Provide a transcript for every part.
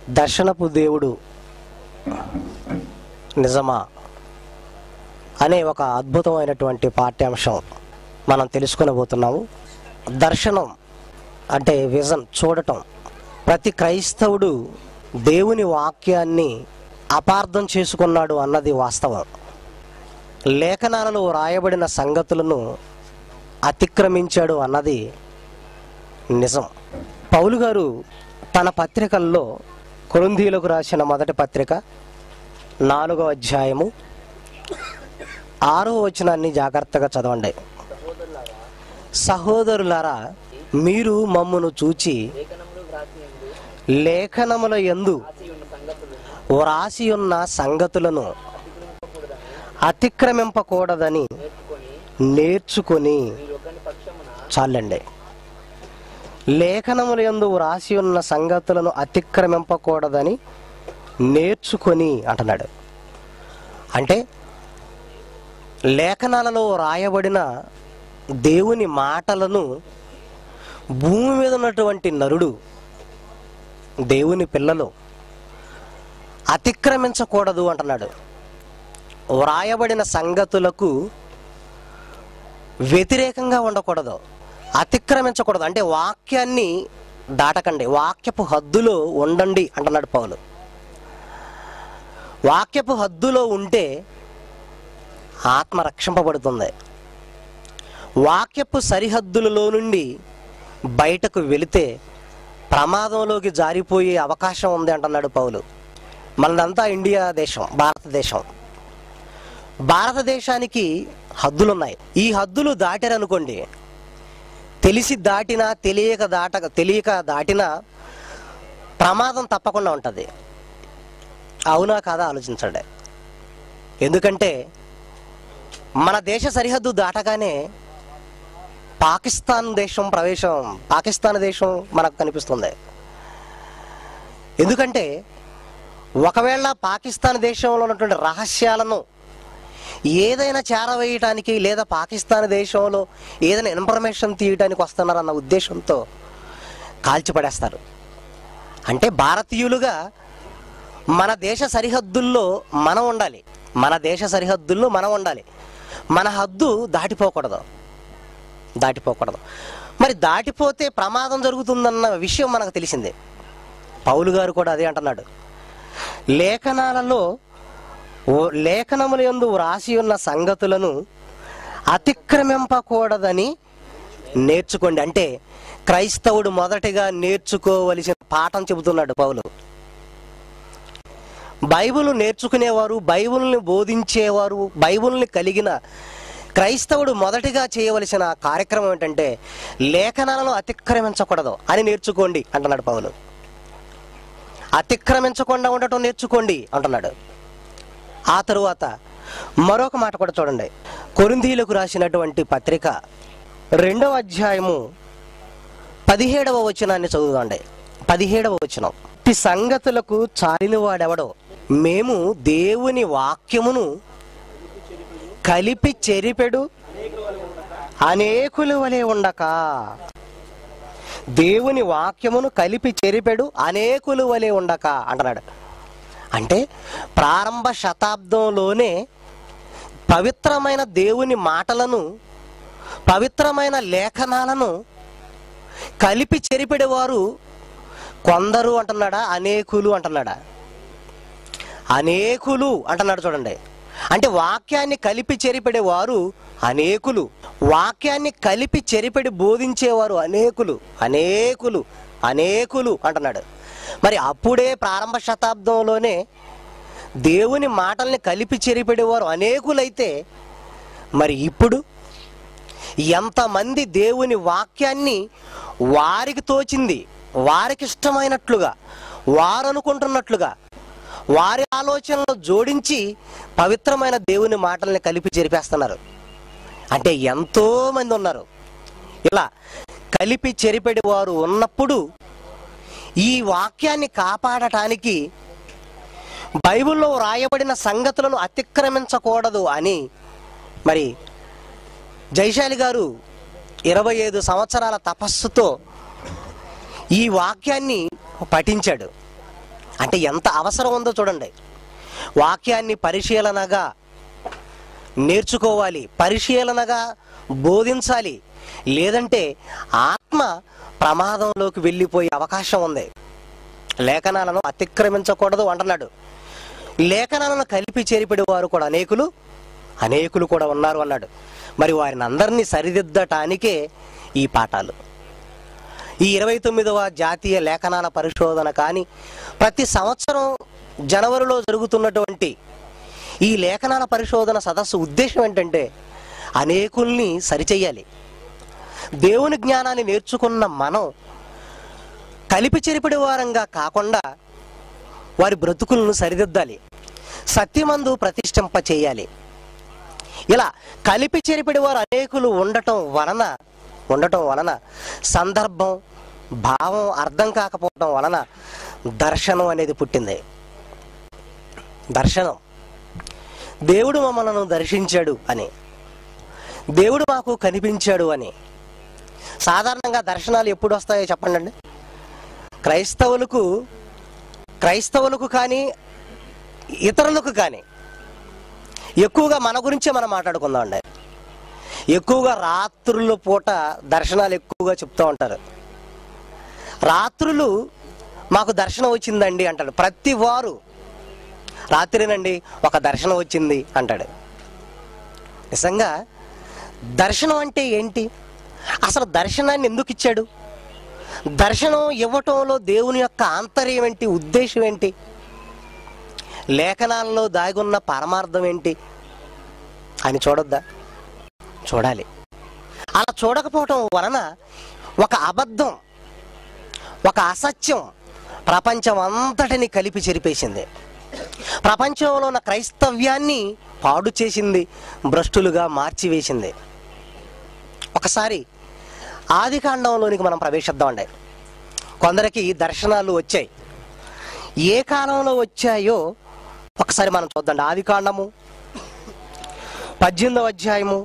దర్శనపు దేవుడు నిజమా అనే ఒక అద్భుతమైనటువంటి పాఠ్యాంశం మనం తెలుసుకొనబోతున్నాము దర్శనం అంటే విజన్ చూడటం ప్రతి క్రైస్తవుడు దేవుని వాక్యాన్ని అపార్థం చేసుకున్నాడు అన్నది వాస్తవం లేఖనాలలో రాయబడిన సంగతులను అతిక్రమించాడు అన్నది నిజం పౌలు గారు తన పత్రికల్లో కొరింథీలకు రాసిన మొదటి పత్రిక నాలుగో అధ్యాయము ఆరో వచనాన్ని జాగ్రత్తగా చదవండి సహోదరులారా మీరు మమ్మును చూచి లేఖనములు వ్రాసియందు లేఖనముల యందు రాసి ఉన్న సంగతులు వ్రాసి ఉన్న సంగతులను అతిక్రమించకూడదని అతిక్రమింపకూడదని నేర్చుకొని నేర్చుకొని మీరు ఒకని పక్షమున చాలండి లేఖనముల యందు వ్రాసి ఉన్న సంగతులను అతిక్రమింపకూడదని నేర్చుకొని అంటున్నాడు అంటే లేఖనాలలో రాయబడిన దేవుని మాటలను భూమి మీద ఉన్నటువంటి నరుడు దేవుని పిల్లలు అతిక్రమించకూడదు అంటున్నాడు వ్రాయబడిన సంగతులకు వ్యతిరేకంగా ఉండకూడదు అతిక్రమించకూడదు అంటే వాక్యాన్ని దాటకండి వాక్యపు హద్దులో ఉండండి అంటున్నాడు పౌలు వాక్యపు హద్దులో ఉంటే ఆత్మ రక్షింపబడుతుంది వాక్యపు సరిహద్దులలో నుండి బయటకు వెళితే ప్రమాదంలోకి జారిపోయే అవకాశం ఉంది అంటున్నాడు పౌలు మనదంతా ఇండియా దేశం భారతదేశం భారతదేశానికి హద్దులున్నాయి ఈ హద్దులు దాటారనుకోండి తెలిసి దాటినా తెలియక దాట తెలియక దాటినా ప్రమాదం తప్పకుండా ఉంటుంది అవునా కాదా ఆలోచించండి ఎందుకంటే మన దేశ సరిహద్దు దాటగానే పాకిస్తాన్ దేశం ప్రవేశం పాకిస్తాన్ దేశం మనకు కనిపిస్తుంది ఎందుకంటే ఒకవేళ పాకిస్తాన్ దేశంలో ఉన్నటువంటి రహస్యాలను ఏదైనా చేరవేయటానికి లేదా పాకిస్తాన్ దేశంలో ఏదైనా ఇన్ఫర్మేషన్ తీయటానికి వస్తున్నారన్న ఉద్దేశంతో కాల్చిపడేస్తారు అంటే భారతీయులుగా మన దేశ సరిహద్దుల్లో మనం ఉండాలి మన దేశ సరిహద్దుల్లో మనం ఉండాలి మన హద్దు దాటిపోకూడదు దాటిపోకూడదు మరి దాటిపోతే ప్రమాదం జరుగుతుందన్న విషయం మనకు తెలిసిందే పౌలు గారు కూడా అదే అంటున్నాడు లేఖనాలలో ఓ లేఖనముల యందు వ్రాసి ఉన్న సంగతులను అతిక్రమింపకూడదని నేర్చుకోండి అంటే క్రైస్తవుడు మొదటిగా నేర్చుకోవలసిన పాఠం చెబుతున్నాడు పౌలు బైబిల్ నేర్చుకునేవారు బైబిల్ని బోధించేవారు బైబిల్ని కలిగిన క్రైస్తవుడు మొదటిగా చేయవలసిన కార్యక్రమం ఏంటంటే లేఖనాలను అతిక్రమించకూడదు అని నేర్చుకోండి అంటున్నాడు పౌలు అతిక్రమించకుండా ఉండటం నేర్చుకోండి అంటున్నాడు ఆ తరువాత మరొక మాట కూడా చూడండి కొరింథీలకు రాసినటువంటి పత్రిక రెండవ అధ్యాయము పదిహేడవ వచనాన్ని చదువుదాండి పదిహేడవ వచనం ఈ సంగతులకు చాలిన వాడెవడో మేము దేవుని వాక్యమును కలిపి చెరిపెడు అనేకుల వలె ఉండక దేవుని వాక్యమును కలిపి చెరిపెడు అనేకుల వలె ఉండక అంటున్నాడు అంటే ప్రారంభ శతాబ్దంలోనే పవిత్రమైన దేవుని మాటలను పవిత్రమైన లేఖనాలను కలిపి చెరిపెడేవారు కొందరు అంటున్నాడా అనేకులు అంటున్నాడా అనేకులు అంటున్నాడు చూడండి అంటే వాక్యాన్ని కలిపి చెరిపెడేవారు అనేకులు వాక్యాన్ని కలిపి చెరిపెడి బోధించేవారు అనేకులు అనేకులు అనేకులు అంటున్నాడు మరి అప్పుడే ప్రారంభ శతాబ్దంలోనే దేవుని మాటల్ని కలిపి చెరిపెడేవారు అనేకులైతే మరి ఇప్పుడు ఎంతమంది దేవుని వాక్యాన్ని వారికి తోచింది వారికి ఇష్టమైనట్లుగా వారు అనుకుంటున్నట్లుగా వారి ఆలోచనలు జోడించి పవిత్రమైన దేవుని మాటల్ని కలిపి చెరిపేస్తున్నారు అంటే ఎంతో మంది ఉన్నారు ఇలా కలిపి చెరిపెడి వారు ఉన్నప్పుడు ఈ వాక్యాన్ని కాపాడటానికి బైబిల్లో రాయబడిన సంగతులను అతిక్రమించకూడదు అని మరి జైశాలి గారు ఇరవై ఐదు సంవత్సరాల తపస్సుతో ఈ వాక్యాన్ని పఠించాడు అంటే ఎంత అవసరం ఉందో చూడండి వాక్యాన్ని పరిశీలనగా నేర్చుకోవాలి పరిశీలనగా బోధించాలి లేదంటే ఆత్మ ప్రమాదంలోకి వెళ్ళిపోయే అవకాశం ఉంది లేఖనాలను అతిక్రమించకూడదు అంటున్నాడు లేఖనాలను కలిపి చేరిపడే వారు కూడా అనేకులు అనేకులు కూడా ఉన్నారు అన్నాడు మరి వారిని అందరినీ సరిదిద్దటానికే ఈ పాఠాలు ఈ ఇరవై తొమ్మిదవ జాతీయ లేఖనాల పరిశోధన కానీ ప్రతి సంవత్సరం జనవరిలో జరుగుతున్నటువంటి ఈ లేఖనాల పరిశోధన సదస్సు ఉద్దేశం ఏంటంటే అనేకుల్ని సరిచెయ్యాలి దేవుని జ్ఞానాన్ని నేర్చుకున్న మనం కలిపి చెరిపిడి వారంగా కాకుండా వారి బ్రతుకులను సరిదిద్దాలి సత్యమందు ప్రతిష్ఠింప చేయాలి ఇలా కలిపి చెరిపిడి వారు అనేకులు ఉండటం వలన ఉండటం వలన సందర్భం భావం అర్థం కాకపోవటం వలన దర్శనం అనేది పుట్టింది దర్శనం దేవుడు మమ్మల్ని దర్శించాడు అని దేవుడు మాకు కనిపించాడు అని సాధారణంగా దర్శనాలు ఎప్పుడు వస్తాయో చెప్పండి అండి క్రైస్తవులకు క్రైస్తవులకు కానీ ఇతరులకు కానీ ఎక్కువగా మన గురించే మనం మాట్లాడుకుందాం అండి ఎక్కువగా రాత్రుల పూట దర్శనాలు ఎక్కువగా చెప్తూ ఉంటారు రాత్రులు మాకు దర్శనం వచ్చిందండి అంటాడు ప్రతి వారు రాత్రినండి ఒక దర్శనం వచ్చింది అంటాడు నిజంగా దర్శనం అంటే ఏంటి అసలు దర్శనాన్ని ఎందుకు ఇచ్చాడు దర్శనం ఇవ్వటంలో దేవుని యొక్క ఆంతర్యం ఏంటి ఉద్దేశం ఏంటి లేఖనాల్లో దాగున్న పరమార్థం ఏంటి అని చూడొద్దా చూడాలి అలా చూడకపోవటం వలన ఒక అబద్ధం ఒక అసత్యం ప్రపంచం అంతటిని కలిపి చెరిపేసింది ప్రపంచంలో ఉన్న క్రైస్తవ్యాన్ని పాడు చేసింది భ్రష్టులుగా మార్చివేసింది ఒకసారి ఆది కాండంలోనికి మనం ప్రవేశిద్దామండి కొందరికి దర్శనాలు వచ్చాయి ఏ కాలంలో వచ్చాయో ఒకసారి మనం చూద్దాం ఆది కాండము పద్దెనిమిదవ అధ్యాయము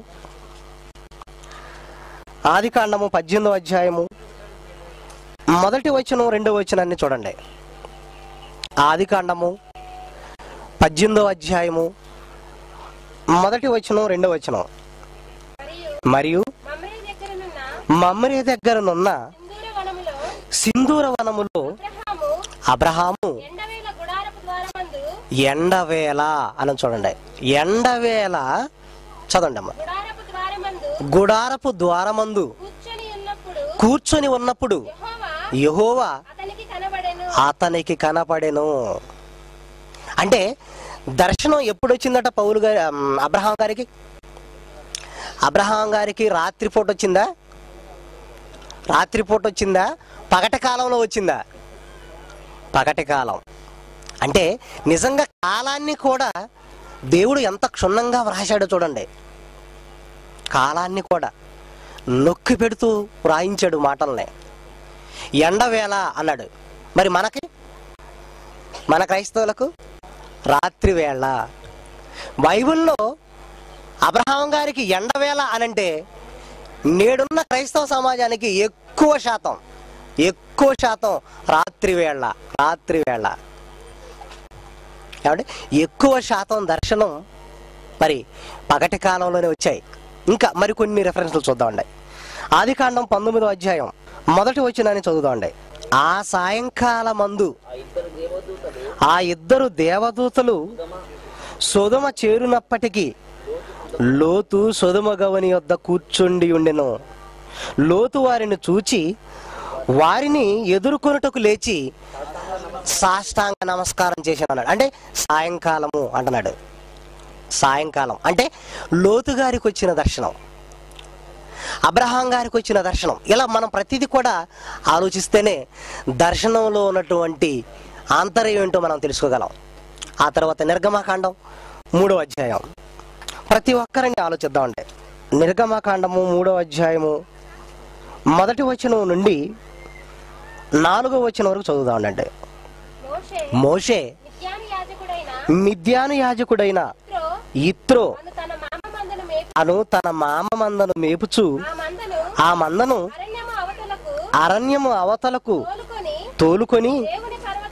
ఆది కాండము పద్దెనిమిదవ అధ్యాయము మొదటి వచనం రెండవ వచనాన్ని చూడండి ఆది కాండము పద్దెనిమిదవ అధ్యాయము మొదటి వచనం రెండవ వచనం మరియు మరియు మమ్మీ దగ్గరనున్న మమ్మరి దగ్గరనున్న సింధూర వనములో సింధూర వనములో అబ్రహాము అబ్రహాము ఎండవేల గుడారపు ద్వారమందు ఎండవేళ అని చూడండి ఎండవేళ చదవండి అమ్మ గుడారపు ద్వారమందు గుడారపు ద్వారమందు కూర్చొని ఉన్నప్పుడు కూర్చొని ఉన్నప్పుడు యెహోవా యహోవా అతనికి కనబడెను అతనికి కనపడెను అంటే దర్శనం ఎప్పుడు వచ్చిందట పౌలు గారి అమ్, అబ్రహాం గారికి అబ్రహాం గారికి రాత్రిపూట వచ్చిందా రాత్రిపూట వచ్చిందా పగటి కాలంలో వచ్చిందా పగటి కాలం అంటే నిజంగా కాలాన్ని కూడా దేవుడు ఎంత క్షుణ్ణంగా వ్రాశాడో చూడండి కాలాన్ని కూడా నొక్కి పెడుతూ వ్రాయించాడు మాటల్ని ఎండవేళ అన్నాడు మరి మనకి మన క్రైస్తవులకు రాత్రి వేళ బైబిల్లో అబ్రహాం గారికి ఎండవేళ అనంటే నేడున్న క్రైస్తవ సమాజానికి ఎక్కువ శాతం ఎక్కువ శాతం రాత్రి వేళ రాత్రి వేళ ఏమంటే ఎక్కువ శాతం దర్శనం మరి పగటి కాలంలోనే వచ్చాయి ఇంకా మరికొన్ని రెఫరెన్స్లు చూద్దామండి ఆది కాండం పంతొమ్మిదో అధ్యాయం మొదటి వచ్చినని చదువుదామండి ఆ సాయంకాల మందు ఆ ఇద్దరు దేవదూతలు ఆ ఇద్దరు దేవదూతలు సొదమ చేరునప్పటికీ లోతు సొదమ గవని వద్ద కూర్చుండి ఉండెను లోతు వారిని చూచి వారిని ఎదుర్కొనుటకు లేచి సాష్టాంగ నమస్కారం చేశాను అన్నాడు అంటే సాయంకాలము అంటున్నాడు సాయంకాలం అంటే లోతు గారికి వచ్చిన దర్శనం అబ్రహాం గారికి వచ్చిన దర్శనం ఇలా మనం ప్రతిదీ కూడా ఆలోచిస్తేనే దర్శనంలో ఉన్నటువంటి ఆంతర్యం ఏంటో మనం తెలుసుకోగలం ఆ తర్వాత నిర్గమాకాండం మూడో అధ్యాయం ప్రతి ఒక్కరిని ఆలోచిద్దామంటే నిర్గమాకాండము మూడో అధ్యాయము మొదటి వచనం నుండి నాలుగో వచనం వరకు చదువుదామండి మోషే మోషే నిత్యాను యాజకుడైన మిద్యాను యాజకుడైన ఇత్రో ఇత్రో అను తన మామ మందను మేపు అను తన మామ మందను మేపుచు ఆ మందను ఆ మందను అరణ్యము అవతలకు అరణ్యము అవతలకు తోలుకొని తోలుకొని దేవుని పర్వతమైన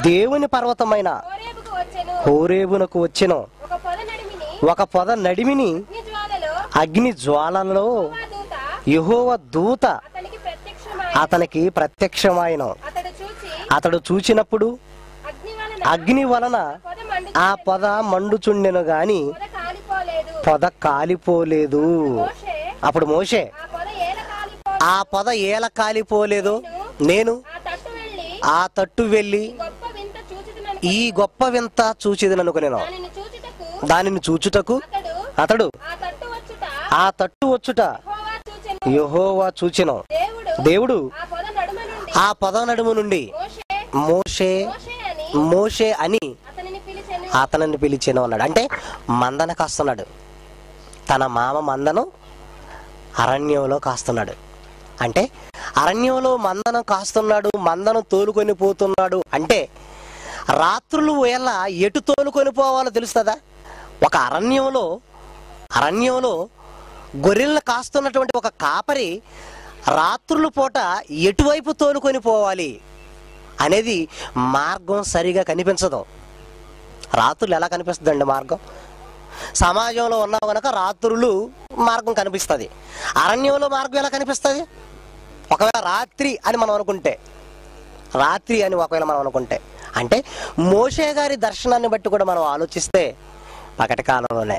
దేవుని పర్వతమైన హోరేబుకు వచ్చెను హోరేబునకు వచ్చిన ఒక పొద నడిమిని ఒక పొద నడిమిని అగ్ని జ్వాలలో అగ్ని జ్వాలలో యెహోవా దూత యహోవ దూత అతనికి ప్రత్యక్షమై అతనికి ప్రత్యక్షమైన అతడు చూచి అతడు చూచినప్పుడు అగ్ని వలన అగ్ని వలన పొద మండు ఆ పొద మండుచుండెను గాని పొద కాలిపోలేదు పొద కాలిపోలేదు మోషే అప్పుడు మోషే ఆ పొద ఏల కాలిపో ఆ పొద ఏల కాలిపోలేదు నేను ఆ తట్టు వెళ్ళి ఆ తట్టు వెళ్ళి గొప్ప వింత చూచుతునను ఈ గొప్ప వింత చూచిదననుకునేను దానిని చూచుటకు దానిని చూచుటకు అతడు అతడు ఆ తట్టు వచ్చుట ఆ తట్టు వచ్చుట యెహోవా చూచెను యహోవా చూచెను దేవుడు దేవుడు ఆ పొద నడుమ నుండి ఆ పొద నడుము నుండి మోషే మోషే మోషే అని మోషే అని అతనిని పిలిచెను అతనిని పిలిచెను అన్నాడు అంటే మందన కాస్తున్నాడు తన మామ మందను అరణ్యంలో కాస్తున్నాడు అంటే అరణ్యంలో మందను కాస్తున్నాడు మందను తోలుకొని పోతున్నాడు అంటే రాత్రులు వేళ ఎటు తోలుకొని పోవాలో తెలుస్తుందా ఒక అరణ్యంలో అరణ్యంలో గొర్రెలను కాస్తున్నటువంటి ఒక కాపరి రాత్రుల పూట ఎటువైపు తోలుకొని పోవాలి అనేది మార్గం సరిగా కనిపించదు రాత్రులు ఎలా కనిపిస్తుందండి మార్గం సమాజంలో ఉన్నావు కనుక రాత్రులు మార్గం కనిపిస్తుంది అరణ్యంలో మార్గం ఎలా కనిపిస్తుంది ఒకవేళ రాత్రి అని మనం అనుకుంటే రాత్రి అని ఒకవేళ మనం అనుకుంటే అంటే మోషే గారి దర్శనాన్ని బట్టి కూడా మనం ఆలోచిస్తే పకటి కాలంలోనే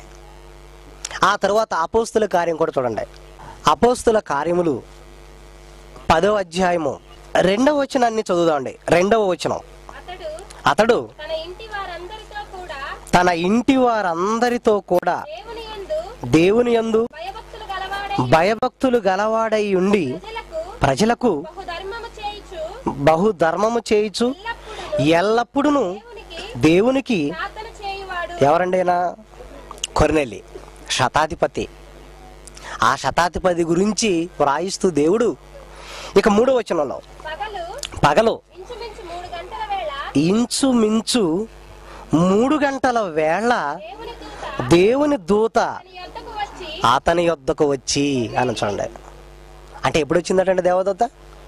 ఆ తరువాత అపోస్తుల కార్యం కూడా చూడండి అపోస్తుల కార్యములు పదో అధ్యాయము రెండవ వచనాన్ని చదువుదామండి రెండవ వచనం అతడు అతడు తన ఇంటి వారందరితో కూడా తన ఇంటి వారందరితో కూడా దేవుని యందు దేవుని యందు భయభక్తులు గలవాడై భయభక్తులు గలవాడై ఉండి ప్రజలకు ప్రజలకు బహు ధర్మము చేయుచు బహుధర్మము చేయుచు ఎల్లప్పుడూ ఎల్లప్పుడూ దేవునికి దేవునికి ప్రార్థన చేయువాడు ఎవరండైనా కొరనెల్లి శతాధిపతి ఆ శతాధిపతి గురించి వ్రాయిస్తూ దేవుడు ఇక మూడో వచనంలో పగలు పగలు ఇంచుమించు మూడు గంటల వేళ ఇంచుమించు మూడు గంటల వేళ దేవుని దూత దేవుని దూత తన యొద్దకు వచ్చి అతని యొద్దకు వచ్చి అని చూడండి అంటే ఎప్పుడు వచ్చిందటండి దేవదూత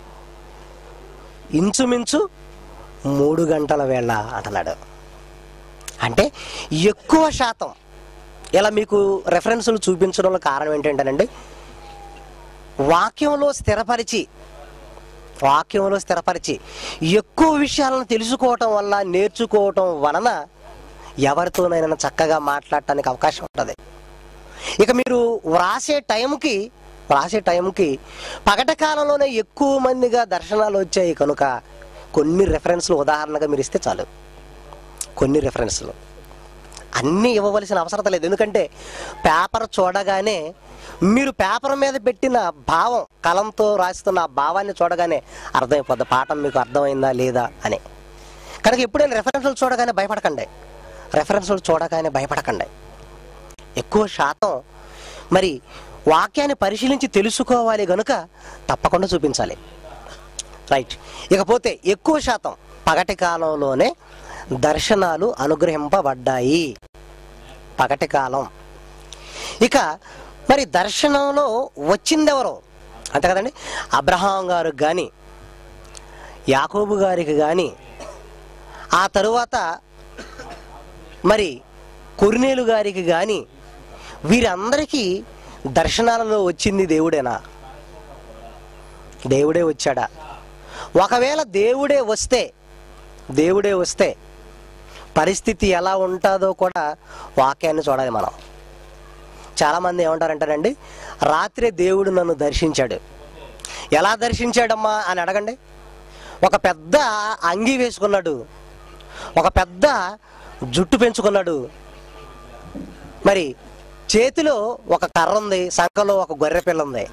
ఇంచుమించు మూడు గంటల వేళ అంటున్నాడు అంటే ఎక్కువ శాతం ఇలా మీకు రెఫరెన్సులు చూపించడంలో కారణం ఏంటంటేనండి వాక్యంలో స్థిరపరిచి వాక్యంలో స్థిరపరిచి ఎక్కువ విషయాలను తెలుసుకోవటం వల్ల నేర్చుకోవటం వలన ఎవరితోనైనా చక్కగా మాట్లాడటానికి అవకాశం ఉంటుంది ఇక మీరు వ్రాసే టైంకి వ్రాసే టైంకి పగట కాలంలోనే ఎక్కువ మందిగా దర్శనాలు వచ్చాయి కనుక కొన్ని రెఫరెన్స్లు ఉదాహరణగా మీరు ఇస్తే చాలు కొన్ని రెఫరెన్స్లు అన్నీ ఇవ్వవలసిన అవసరం లేదు ఎందుకంటే పేపర్ చూడగానే మీరు పేపర్ మీద పెట్టిన భావం కలంతో రాస్తున్న ఆ భావాన్ని చూడగానే అర్థమైపోద్ది పాఠం మీకు అర్థమైందా లేదా అని కనుక ఎప్పుడైనా రెఫరెన్స్లు చూడగానే భయపడకండి రెఫరెన్స్లు చూడగానే భయపడకండి ఎక్కువ శాతం మరి వాక్యాన్ని పరిశీలించి తెలుసుకోవాలి గనుక తప్పకుండా చూపించాలి రైట్ ఇకపోతే ఎక్కువ శాతం పగటి కాలంలోనే దర్శనాలు అనుగ్రహింపబడ్డాయి పగటి కాలం ఇక మరి దర్శనంలో వచ్చిందెవరు అంతే కదండి అబ్రహాం గారికి కానీ యాకోబు గారికి కానీ ఆ తరువాత మరి కొరినేలు గారికి కానీ వీరందరికీ దర్శనాలలో వచ్చింది దేవుడేనా దేవుడే వచ్చాడా ఒకవేళ దేవుడే వస్తే దేవుడే వస్తే పరిస్థితి ఎలా ఉంటుందో కూడా వాక్యాన్ని చూడాలి మనం చాలామంది ఏమంటారంటారండి రాత్రే దేవుడు నన్ను దర్శించాడు ఎలా దర్శించాడమ్మా అని అడగండి ఒక పెద్ద అంగి వేసుకున్నాడు ఒక పెద్ద జుట్టు పెంచుకున్నాడు మరి చేతిలో ఒక కర్ర ఉంది సంఖలో ఒక గొర్రె పిల్ల ఉంది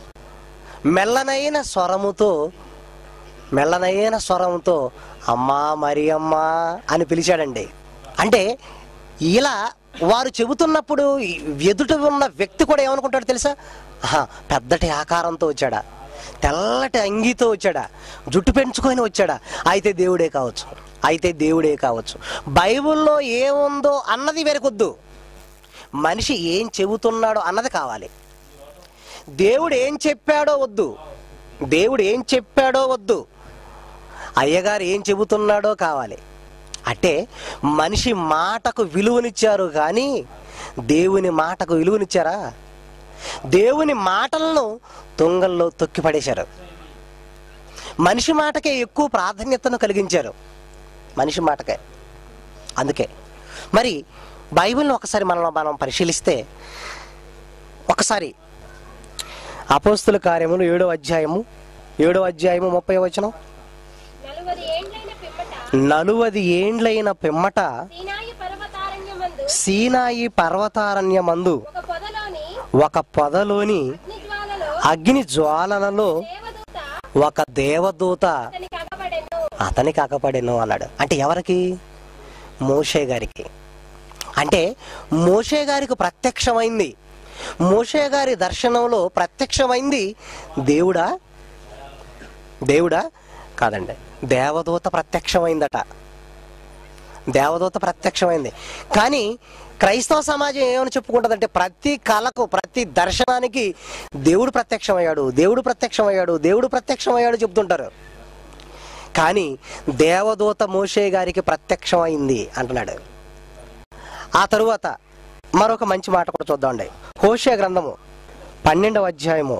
మెల్లనైన స్వరముతో మెల్లనైన స్వరంతో అమ్మా మరి అమ్మా అని పిలిచాడండి అంటే ఇలా వారు చెబుతున్నప్పుడు ఎదుట ఉన్న వ్యక్తి కూడా ఏమనుకుంటాడు తెలుసా ఆహా, పెద్దటి ఆకారంతో వచ్చాడా తెల్లటి అంగీతో వచ్చాడా జుట్టు పెంచుకొని వచ్చాడా అయితే దేవుడే కావచ్చు అయితే దేవుడే కావచ్చు బైబిల్లో ఏముందో అన్నది వెరకొద్దు మనిషి ఏం చెబుతున్నాడో అన్నది కావాలి దేవుడు ఏం చెప్పాడో వద్దు దేవుడు ఏం చెప్పాడో వద్దు అయ్యగారు ఏం చెబుతున్నాడో కావాలి అంటే మనిషి మాటకు విలువనిచ్చారు కానీ దేవుని మాటకు విలువనిచ్చారా దేవుని మాటలను తుంగల్లో తొక్కిపడేశారు మనిషి మాటకే ఎక్కువ ప్రాధాన్యతను కలిగించారు మనిషి మాటకే అందుకే మరి బైబిల్ని ఒకసారి మనం మనం పరిశీలిస్తే ఒకసారి అపోస్తుల కార్యములు ఏడో అధ్యాయము ఏడో అధ్యాయము ముప్పై వచనం నలువది ఏండ్లైన పిమ్మట నలువది ఏండ్లైన పిమ్మట సీనాయి పర్వతారణ్యమందు సీనాయి పర్వతారణ్యమందు ఒక పొదలోని ఒక పొదలోని అగ్నిజ్వాలలో అగ్ని జ్వాలలలో దేవదూత ఒక దేవదూత అతనికి అగబడెను అతనికి అకపడెను అన్నాడు అంటే ఎవరికి మోషే గారికి అంటే మోషే గారికి ప్రత్యక్షమైంది మోషే గారి దర్శనంలో ప్రత్యక్షమైంది దేవుడా దేవుడా కాదండి దేవదూత ప్రత్యక్షమైందట దేవదూత ప్రత్యక్షమైంది కానీ క్రైస్తవ సమాజం ఏమని చెప్పుకుంటుందంటే ప్రతి కళకు ప్రతి దర్శనానికి దేవుడు ప్రత్యక్షమయ్యాడు దేవుడు ప్రత్యక్షమయ్యాడు దేవుడు ప్రత్యక్షమయ్యాడు చెప్తుంటారు కానీ దేవదూత మోషే గారికి ప్రత్యక్షమైంది అంటున్నాడు ఆ తరువాత మరొక మంచి మాట కూడా చూద్దామండి హోషే గ్రంథము పన్నెండవ అధ్యాయము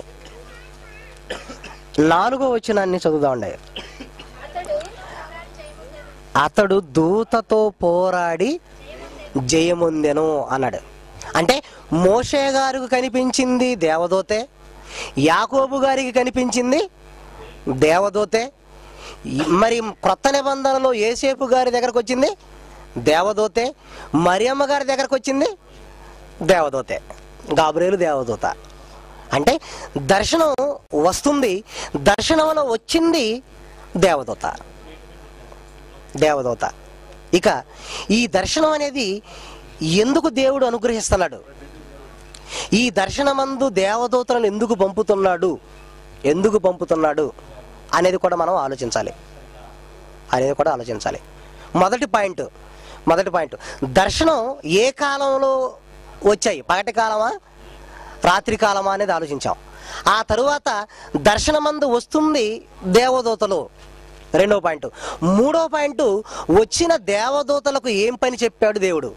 నాలుగో వచనాన్ని చదువుదామండి అతడు అతడు దూతతో పోరాడి జయముందెను అన్నాడు అంటే మోషే గారికి కనిపించింది దేవదూతే యాకోబు గారికి కనిపించింది దేవదూతే ఈ- మరి క్రొత్త నిబంధనలో ఏసేపు గారి దగ్గరకు వచ్చింది దేవదూతే మరియమ్మ గారి దగ్గరకు వచ్చింది దేవదూతే గాబ్రేలు దేవదూత అంటే దర్శనం వస్తుంది దర్శనంలో వచ్చింది దేవదూత దేవదూత ఇక ఈ దర్శనం అనేది ఎందుకు దేవుడు అనుగ్రహిస్తున్నాడు ఈ దర్శనమందు దేవదూతలను ఎందుకు పంపుతున్నాడు ఎందుకు పంపుతున్నాడు అనేది కూడా మనం ఆలోచించాలి అనేది కూడా ఆలోచించాలి మొదటి పాయింట్ మొదటి పాయింట్ దర్శనం ఏ కాలంలో వచ్చాయి పగటి కాలమా రాత్రి కాలమా అనేది ఆలోచించాం ఆ తరువాత దర్శనమందు వస్తుంది దేవదూతలు రెండో పాయింట్ మూడో పాయింట్ వచ్చిన దేవదూతలకు ఏం పని చెప్పాడు దేవుడు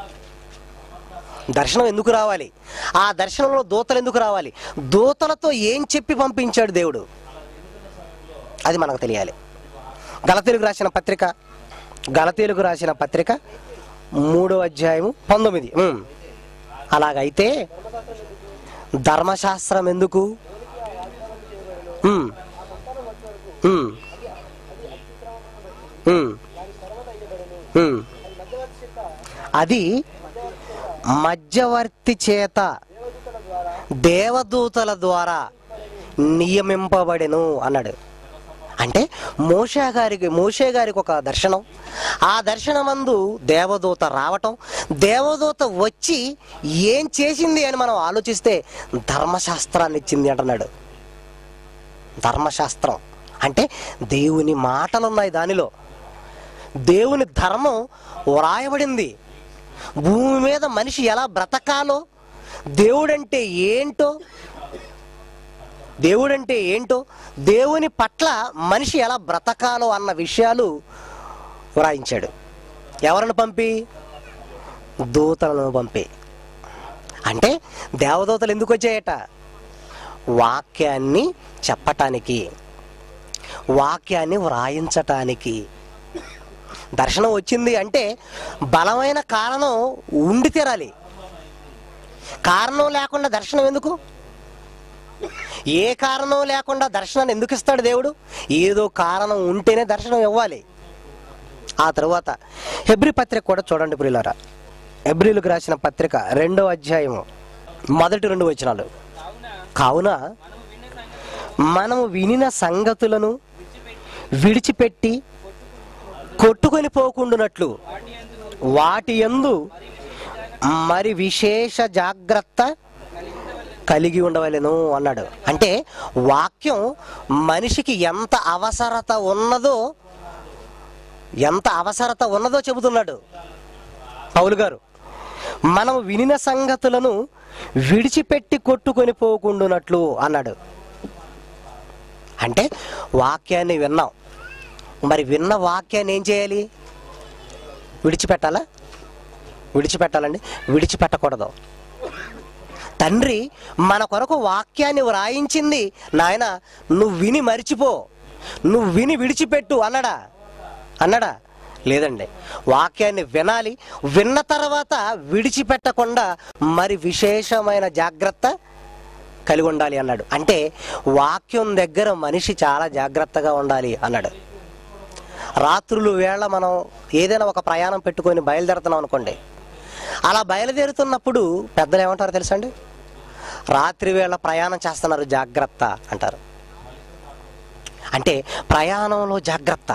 దర్శనం ఎందుకు రావాలి ఆ దర్శనంలో దూతలు ఎందుకు రావాలి దూతలతో ఏం చెప్పి పంపించాడు దేవుడు అది మనకు తెలియాలి గలతీలకు రాసిన పత్రిక గలతీలకు రాసిన పత్రిక మూడో అధ్యాయము పంతొమ్మిది ఉమ్. అలాగైతే ధర్మశాస్త్రం ఎందుకు ఉమ్. ఉమ్. ఉమ్. ఉమ్. అది మధ్యవర్తి చేత దేవదూతల ద్వారా నియమింపబడెను అన్నాడు అంటే మోషే గారికి మోషే గారికి ఒక దర్శనం ఆ దర్శనమందు దేవదూత రావటం దేవదూత వచ్చి ఏం చేసింది అని మనం ఆలోచిస్తే ధర్మశాస్త్రాన్ని ఇచ్చింది అంటున్నాడు ధర్మశాస్త్రం అంటే దేవుని మాటలు ఉన్నాయి దానిలో దేవుని ధర్మం వ్రాయబడింది భూమి మీద మనిషి ఎలా బ్రతకాలో దేవుడంటే ఏంటో దేవుడంటే ఏంటో దేవుని పట్ల మనిషి ఎలా బ్రతకాలో అన్న విషయాలు వ్రాయించాడు ఎవరిని పంపి దూతలను పంపి అంటే దేవదూతలు ఎందుకు వచ్చాయట వాక్యాన్ని చెప్పటానికి వాక్యాన్ని వ్రాయించటానికి దర్శనం వచ్చింది అంటే బలమైన కారణం ఉండి తీరాలి కారణం లేకుండా దర్శనం ఎందుకు ఏ కారణం లేకుండా దర్శనాన్ని ఎందుకు ఇస్తాడు దేవుడు ఏదో కారణం ఉంటేనే దర్శనం ఇవ్వాలి ఆ తరువాత హెబ్రి పత్రిక కూడా చూడండి ప్రియులారా హెబ్రిలకు రాసిన పత్రిక రెండో అధ్యాయము మొదటి రెండు వచనాలు కావున మనము వినిన సంగతులను విడిచిపెట్టి కొట్టుకొని పోకుండునట్లు వాటి యందు మరి విశేష జాగ్రత్త కలిగి ఉండవలెను అన్నాడు అంటే వాక్యం మనిషికి ఎంత అవసరత ఉన్నదో ఎంత అవసరత ఉన్నదో చెబుతున్నాడు పౌలు గారు మనం వినిన సంగతులను విడిచిపెట్టి కొట్టుకొని పోకుండునట్లు అన్నాడు అంటే వాక్యాన్ని విన్నాం మరి విన్న వాక్యాన్ని ఏం చేయాలి విడిచిపెట్టాలా విడిచిపెట్టాలండి విడిచిపెట్టకూడదు తండ్రి మన కొరకు వాక్యాన్ని వ్రాయించింది నాయన నువ్వు విని మరిచిపో నువ్వు విని విడిచిపెట్టు అన్నడా అన్నడా లేదండి వాక్యాన్ని వినాలి విన్న తర్వాత విడిచిపెట్టకుండా మరి విశేషమైన జాగ్రత్త కలిగి ఉండాలి అన్నాడు అంటే వాక్యం దగ్గర మనిషి చాలా జాగ్రత్తగా ఉండాలి అన్నాడు రాత్రులు వేళ మనం ఏదైనా ఒక ప్రయాణం పెట్టుకొని బయలుదేరుతున్నాం అనుకోండి అలా బయలుదేరుతున్నప్పుడు పెద్దలు ఏమంటారు తెలుసండి రాత్రి వేళ ప్రయాణం చేస్తున్నారు జాగ్రత్త అంటారు అంటే ప్రయాణంలో జాగ్రత్త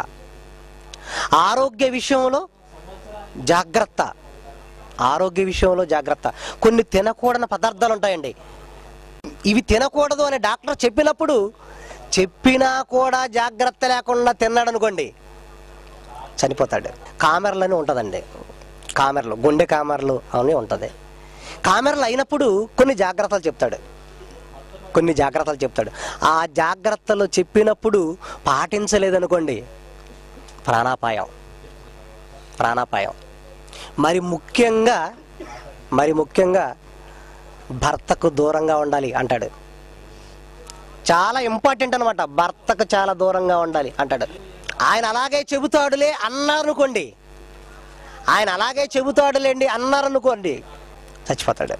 ఆరోగ్య విషయంలో జాగ్రత్త ఆరోగ్య విషయంలో జాగ్రత్త కొన్ని తినకూడని పదార్థాలు ఉంటాయండి ఇవి తినకూడదు అని డాక్టర్ చెప్పినప్పుడు చెప్పినా కూడా జాగ్రత్త లేకుండా తిన్నాడు అనుకోండి చనిపోతాడు కామెరలని ఉంటుందండి కామెరలు గుండె కామెరలు అని ఉంటుంది కామెరలు అయినప్పుడు కొన్ని జాగ్రత్తలు చెప్తాడు కొన్ని జాగ్రత్తలు చెప్తాడు ఆ జాగ్రత్తలు చెప్పినప్పుడు పాటించలేదనుకోండి ప్రాణాపాయం ప్రాణాపాయం మరి ముఖ్యంగా మరి ముఖ్యంగా భర్తకు దూరంగా ఉండాలి అంటాడు చాలా ఇంపార్టెంట్ అనమాట భర్తకు చాలా దూరంగా ఉండాలి అంటాడు ఆయన అలాగే చెబుతాడులే అన్నారనుకోండి ఆయన అలాగే చెబుతాడులేండి అన్నారనుకోండి చచ్చిపోతాడు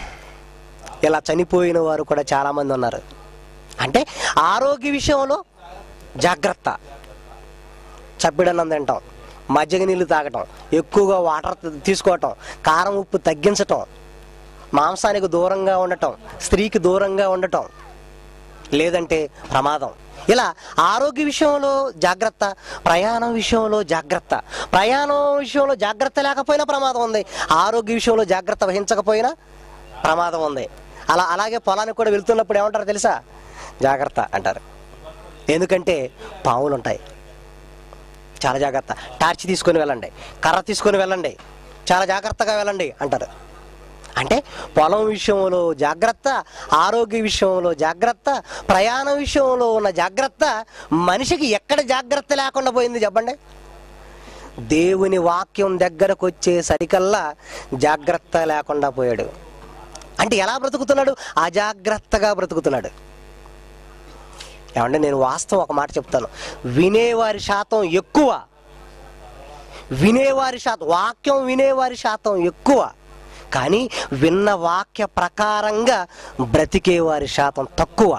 ఇలా చనిపోయిన వారు కూడా చాలామంది ఉన్నారు అంటే ఆరోగ్య విషయంలో జాగ్రత్త చప్పిడన్నం తింటాం మజ్జిగ నీళ్ళు తాగటం ఎక్కువగా వాటర్ తీసుకోవటం కారం ఉప్పు తగ్గించటం మాంసానికి దూరంగా ఉండటం స్త్రీకి దూరంగా ఉండటం లేదంటే ప్రమాదం ఇలా ఆరోగ్య విషయంలో జాగ్రత్త ప్రయాణం విషయంలో జాగ్రత్త ప్రయాణం విషయంలో జాగ్రత్త లేకపోయినా ప్రమాదం ఉంది ఆరోగ్య విషయంలో జాగ్రత్త వహించకపోయినా ప్రమాదం ఉంది అలా అలాగే పొలానికి కూడా వెళ్తున్నప్పుడు ఏమంటారు తెలుసా జాగ్రత్త అంటారు ఎందుకంటే పాములు ఉంటాయి చాలా జాగ్రత్త టార్చ్ తీసుకొని వెళ్ళండి కర్ర తీసుకొని వెళ్ళండి చాలా జాగ్రత్తగా వెళ్ళండి అంటారు అంటే పొలం విషయంలో జాగ్రత్త ఆరోగ్య విషయంలో జాగ్రత్త ప్రయాణం విషయంలో ఉన్న జాగ్రత్త మనిషికి ఎక్కడ జాగ్రత్త లేకుండా పోయింది చెప్పండి దేవుని వాక్యం దగ్గరకు వచ్చే సరికల్లా జాగ్రత్త లేకుండా పోయాడు అంటే ఎలా బ్రతుకుతున్నాడు అజాగ్రత్తగా బ్రతుకుతున్నాడు ఏమంటే నేను వాస్తవం ఒక మాట చెప్తాను వినేవారి శాతం ఎక్కువ వినేవారి శాతం వాక్యం వినేవారి శాతం ఎక్కువ కానీ విన్న వాక్య ప్రకారంగా బ్రతికేవారి శాతం తక్కువ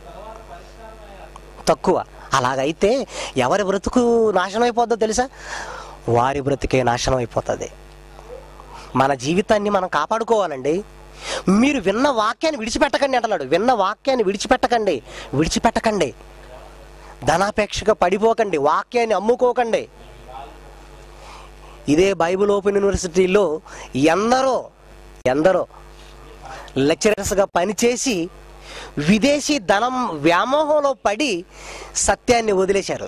తక్కువ అలాగైతే ఎవరి బ్రతుకు నాశనం అయిపోద్దో తెలుసా వారి బ్రతికే నాశనం అయిపోతుంది మన జీవితాన్ని మనం కాపాడుకోవాలండి మీరు విన్న వాక్యాన్ని విడిచిపెట్టకండి అంటున్నాడు విన్న వాక్యాన్ని విడిచిపెట్టకండి విడిచిపెట్టకండి ధనాపేక్షగా పడిపోకండి వాక్యాన్ని అమ్ముకోకండి ఇదే బైబిల్ ఓపెన్ యూనివర్సిటీలో ఎందరో ఎందరో లెక్చరర్స్గా పనిచేసి విదేశీ ధనం వ్యామోహంలో పడి సత్యాన్ని వదిలేశారు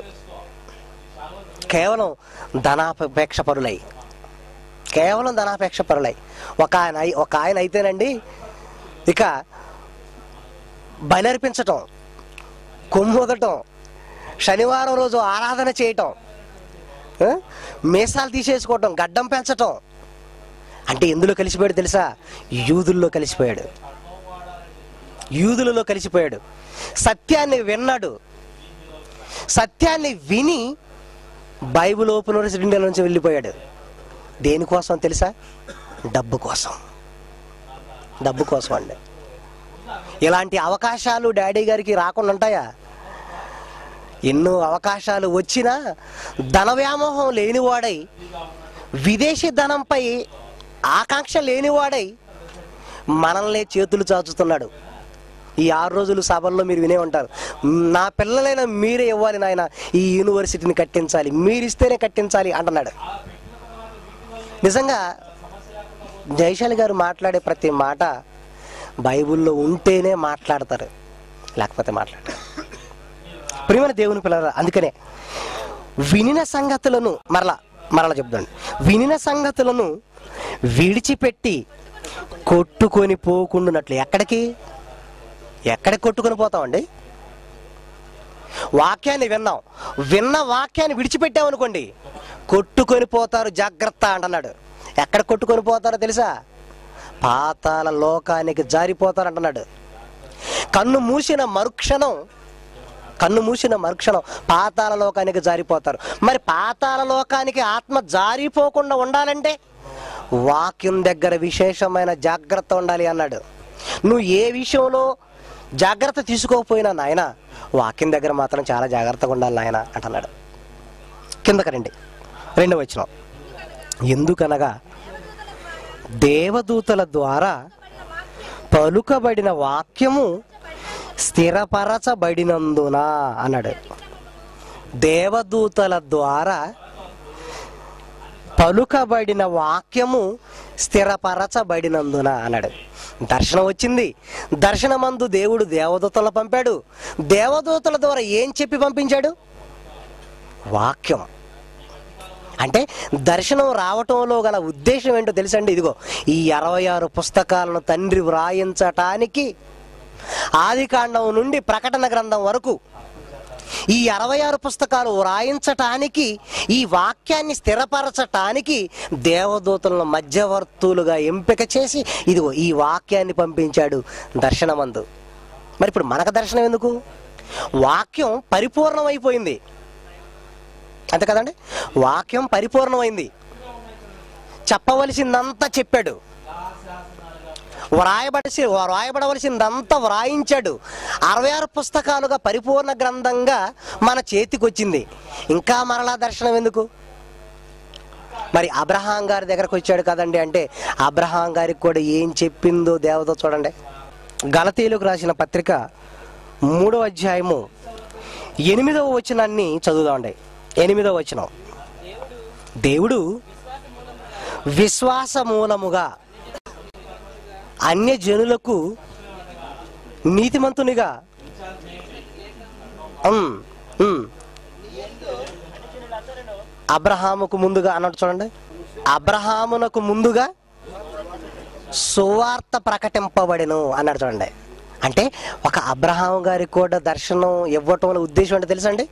కేవలం ధనాపేక్ష పరులై కేవలం ధనాపేక్ష పరులై ఒక ఆయన అయి- ఒక ఆయన అయితేనండి ఇక బలర్పించటం కొమ్మొదటం శనివారం రోజు ఆరాధన చేయటం ఆ? మీసాలు తీసేసుకోవటం గడ్డం పెంచటం అంటే ఎందులో కలిసిపోయాడు తెలుసా యూదుల్లో కలిసిపోయాడు యూదులలో కలిసిపోయాడు సత్యాన్ని విన్నాడు సత్యాన్ని విని బైబిల్ ఓపెన్ యూనివర్సిటీ నుంచి వెళ్ళిపోయాడు దేనికోసం తెలుసా డబ్బు కోసం డబ్బు కోసం అండి ఇలాంటి అవకాశాలు డాడీ గారికి రాకుండా ఉంటాయా ఎన్నో అవకాశాలు వచ్చినా ధన వ్యామోహం లేనివాడై విదేశీ ధనంపై ఆకాంక్ష లేనివాడై మనల్ని చేతులు చాచుతున్నాడు ఈ ఆరు రోజులు సభల్లో మీరు వినే ఉంటారు నా పిల్లలైనా మీరే ఇవ్వాలి నాయన ఈ యూనివర్సిటీని కట్టించాలి మీరు ఇస్తేనే కట్టించాలి అంటున్నాడు నిజంగా జయశాలి గారు మాట్లాడే ప్రతి మాట బైబిల్లో ఉంటేనే మాట్లాడతారు లేకపోతే మాట్లాడతారు ప్రియమైన దేవుని పిల్లల అందుకనే వినిన సంగతులను మరలా మరలా చెప్తాను వినిన సంగతులను విడిచిపెట్టి కొట్టుకొని పోకుండానట్లు ఎక్కడికి ఎక్కడికి కొట్టుకొని పోతామండి వాక్యాన్ని విన్నాం విన్న వాక్యాన్ని విడిచిపెట్టామనుకోండి కొట్టుకొని పోతారు జాగ్రత్త అంటున్నాడు ఎక్కడ కొట్టుకొని పోతారో తెలుసా పాతాల లోకానికి జారిపోతారు అంటున్నాడు కన్ను మూసిన మరుక్షణం కన్ను మూసిన మరుక్షణం పాతాల లోకానికి జారిపోతారు మరి పాతాల లోకానికి ఆత్మ జారిపోకుండా ఉండాలంటే వాక్యం దగ్గర విశేషమైన జాగ్రత్త ఉండాలి అన్నాడు నువ్వు ఏ విషయంలో జాగ్రత్త తీసుకోకపోయినా నాయన వాక్యం దగ్గర మాత్రం చాలా జాగ్రత్తగా ఉండాలి నాయన అంటున్నాడు కిందకి రండి రెండవ వచ్చిన ఎందుకనగా దేవదూతల ద్వారా పలుకబడిన వాక్యము స్థిరపరచబడినందున అన్నాడు దేవదూతల ద్వారా పలుకబడిన వాక్యము స్థిరపరచబడినందున అన్నాడు దర్శనం వచ్చింది దర్శనమందు దేవుడు దేవదూతలను పంపాడు దేవదూతల ద్వారా ఏం చెప్పి పంపించాడు వాక్యం అంటే దర్శనం రావటంలో గల ఉద్దేశం ఏంటో తెలుసండి ఇదిగో ఈ అరవై ఆరు పుస్తకాలను తండ్రి వ్రాయించటానికి ఆది కాండం నుండి ప్రకటన గ్రంథం వరకు ఈ అరవై ఆరు పుస్తకాలు వ్రాయించటానికి ఈ వాక్యాన్ని స్థిరపరచటానికి దేవదూతలను మధ్యవర్తులుగా ఎంపిక చేసి ఇదిగో ఈ వాక్యాన్ని పంపించాడు దర్శనమందు మరి ఇప్పుడు మనకు దర్శనం ఎందుకు వాక్యం పరిపూర్ణమైపోయింది అంతే కదండి వాక్యం పరిపూర్ణమైంది చెప్పవలసిందంతా చెప్పాడు వ్రాయబడిసి వ్రాయబడవలసిందంతా వ్రాయించాడు అరవై ఆరు పుస్తకాలుగా పరిపూర్ణ గ్రంథంగా మన చేతికి వచ్చింది ఇంకా మరలా దర్శనం ఎందుకు మరి అబ్రహాం గారి దగ్గరకు వచ్చాడు కదండి అంటే అబ్రహాం గారికి కూడా ఏం చెప్పిందో దేవత చూడండి గలతీలకు రాసిన పత్రిక మూడో అధ్యాయము ఎనిమిదవ వచనాన్ని చదువుదామండి ఎనిమిదవ వచనం దేవుడు విశ్వాస మూలముగా అన్య జనులకు నీతిమంతునిగా ఉమ్, ఉమ్. అబ్రహాముకు ముందుగా అన్నట్టు చూడండి అబ్రహామునకు ముందుగా సువార్త ప్రకటింపబడెను అన్నాడు చూడండి అంటే ఒక అబ్రహాం గారికి కూడా దర్శనం ఇవ్వటం వల్ల ఉద్దేశం అంటే తెలుసా అండి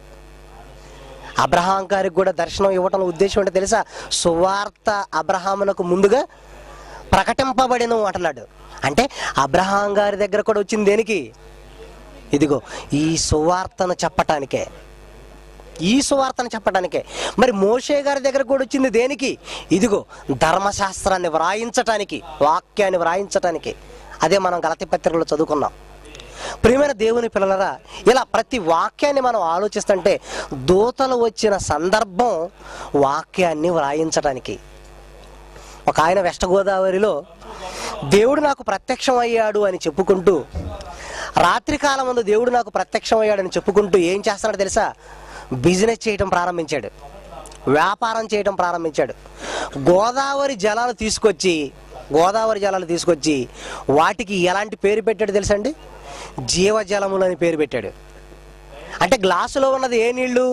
అబ్రహాం గారికి కూడా దర్శనం ఇవ్వటం వల్ల ఉద్దేశం అంటే తెలుసా సువార్త అబ్రహామునకు ముందుగా ప్రకటింపబడెను అంటున్నాడు అంటే అబ్రహాం గారి దగ్గర కూడా వచ్చింది దేనికి ఇదిగో ఈ సువార్తను చెప్పటానికే ఈ సువార్తను చెప్పడానికే మరి మోషే గారి దగ్గర కూడా వచ్చింది దేనికి ఇదిగో ధర్మశాస్త్రాన్ని వ్రాయించటానికి వాక్యాన్ని వ్రాయించటానికి అదే మనం గలతి పత్రికలో చదువుకున్నాం ప్రియమైన దేవుని పిల్లలరా ఇలా ప్రతి వాక్యాన్ని మనం ఆలోచిస్తుంటే దూతలు వచ్చిన సందర్భం వాక్యాన్ని వ్రాయించటానికి ఒక ఆయన వెస్ట్ గోదావరిలో దేవుడు నాకు ప్రత్యక్షం అయ్యాడు అని చెప్పుకుంటూ రాత్రికాలం ముందు దేవుడు నాకు ప్రత్యక్షం అయ్యాడని చెప్పుకుంటూ ఏం చేస్తున్నాడు తెలుసా బిజినెస్ చేయటం ప్రారంభించాడు వ్యాపారం చేయటం ప్రారంభించాడు గోదావరి జలాలు తీసుకొచ్చి గోదావరి జలాలు తీసుకొచ్చి వాటికి ఎలాంటి పేరు పెట్టాడు తెలుసండి జీవజలములు అని పేరు పెట్టాడు అంటే గ్లాసులో ఉన్నది ఏ నీళ్లు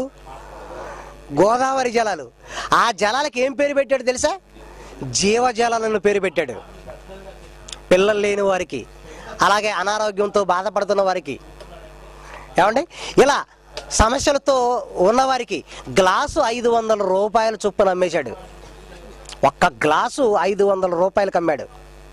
గోదావరి జలాలు ఆ జలాలకి ఏం పేరు పెట్టాడు తెలుసా జీవజలాలను పేరు పెట్టాడు పిల్లలు లేని వారికి అలాగే అనారోగ్యంతో బాధపడుతున్న వారికి ఏమండి ఇలా సమస్యలతో ఉన్నవారికి గ్లాసు ఐదు వందల రూపాయల చొప్పున అమ్మేశాడు ఒక్క గ్లాసు ఐదు వందల రూపాయలకు అమ్మాడు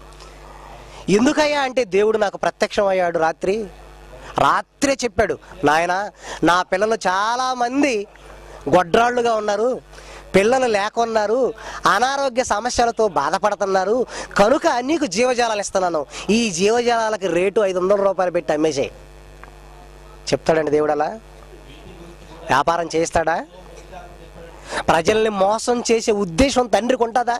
ఎందుకయ్యా అంటే దేవుడు నాకు ప్రత్యక్షం అయ్యాడు రాత్రి రాత్రే చెప్పాడు నాయన నా పిల్లలు చాలా మంది గొడ్రాళ్ళుగా ఉన్నారు పిల్లలు లేకున్నారు అనారోగ్య సమస్యలతో బాధపడుతున్నారు కనుక నీకు జీవజాలాలు ఇస్తున్నాను ఈ జీవజాలాలకి రేటు ఐదు వందల రూపాయలు పెట్టి అమ్మేసాయి చెప్తాడండి దేవుడు అలా వ్యాపారం చేస్తాడా ప్రజల్ని మోసం చేసే ఉద్దేశం తండ్రికి ఉంటుందా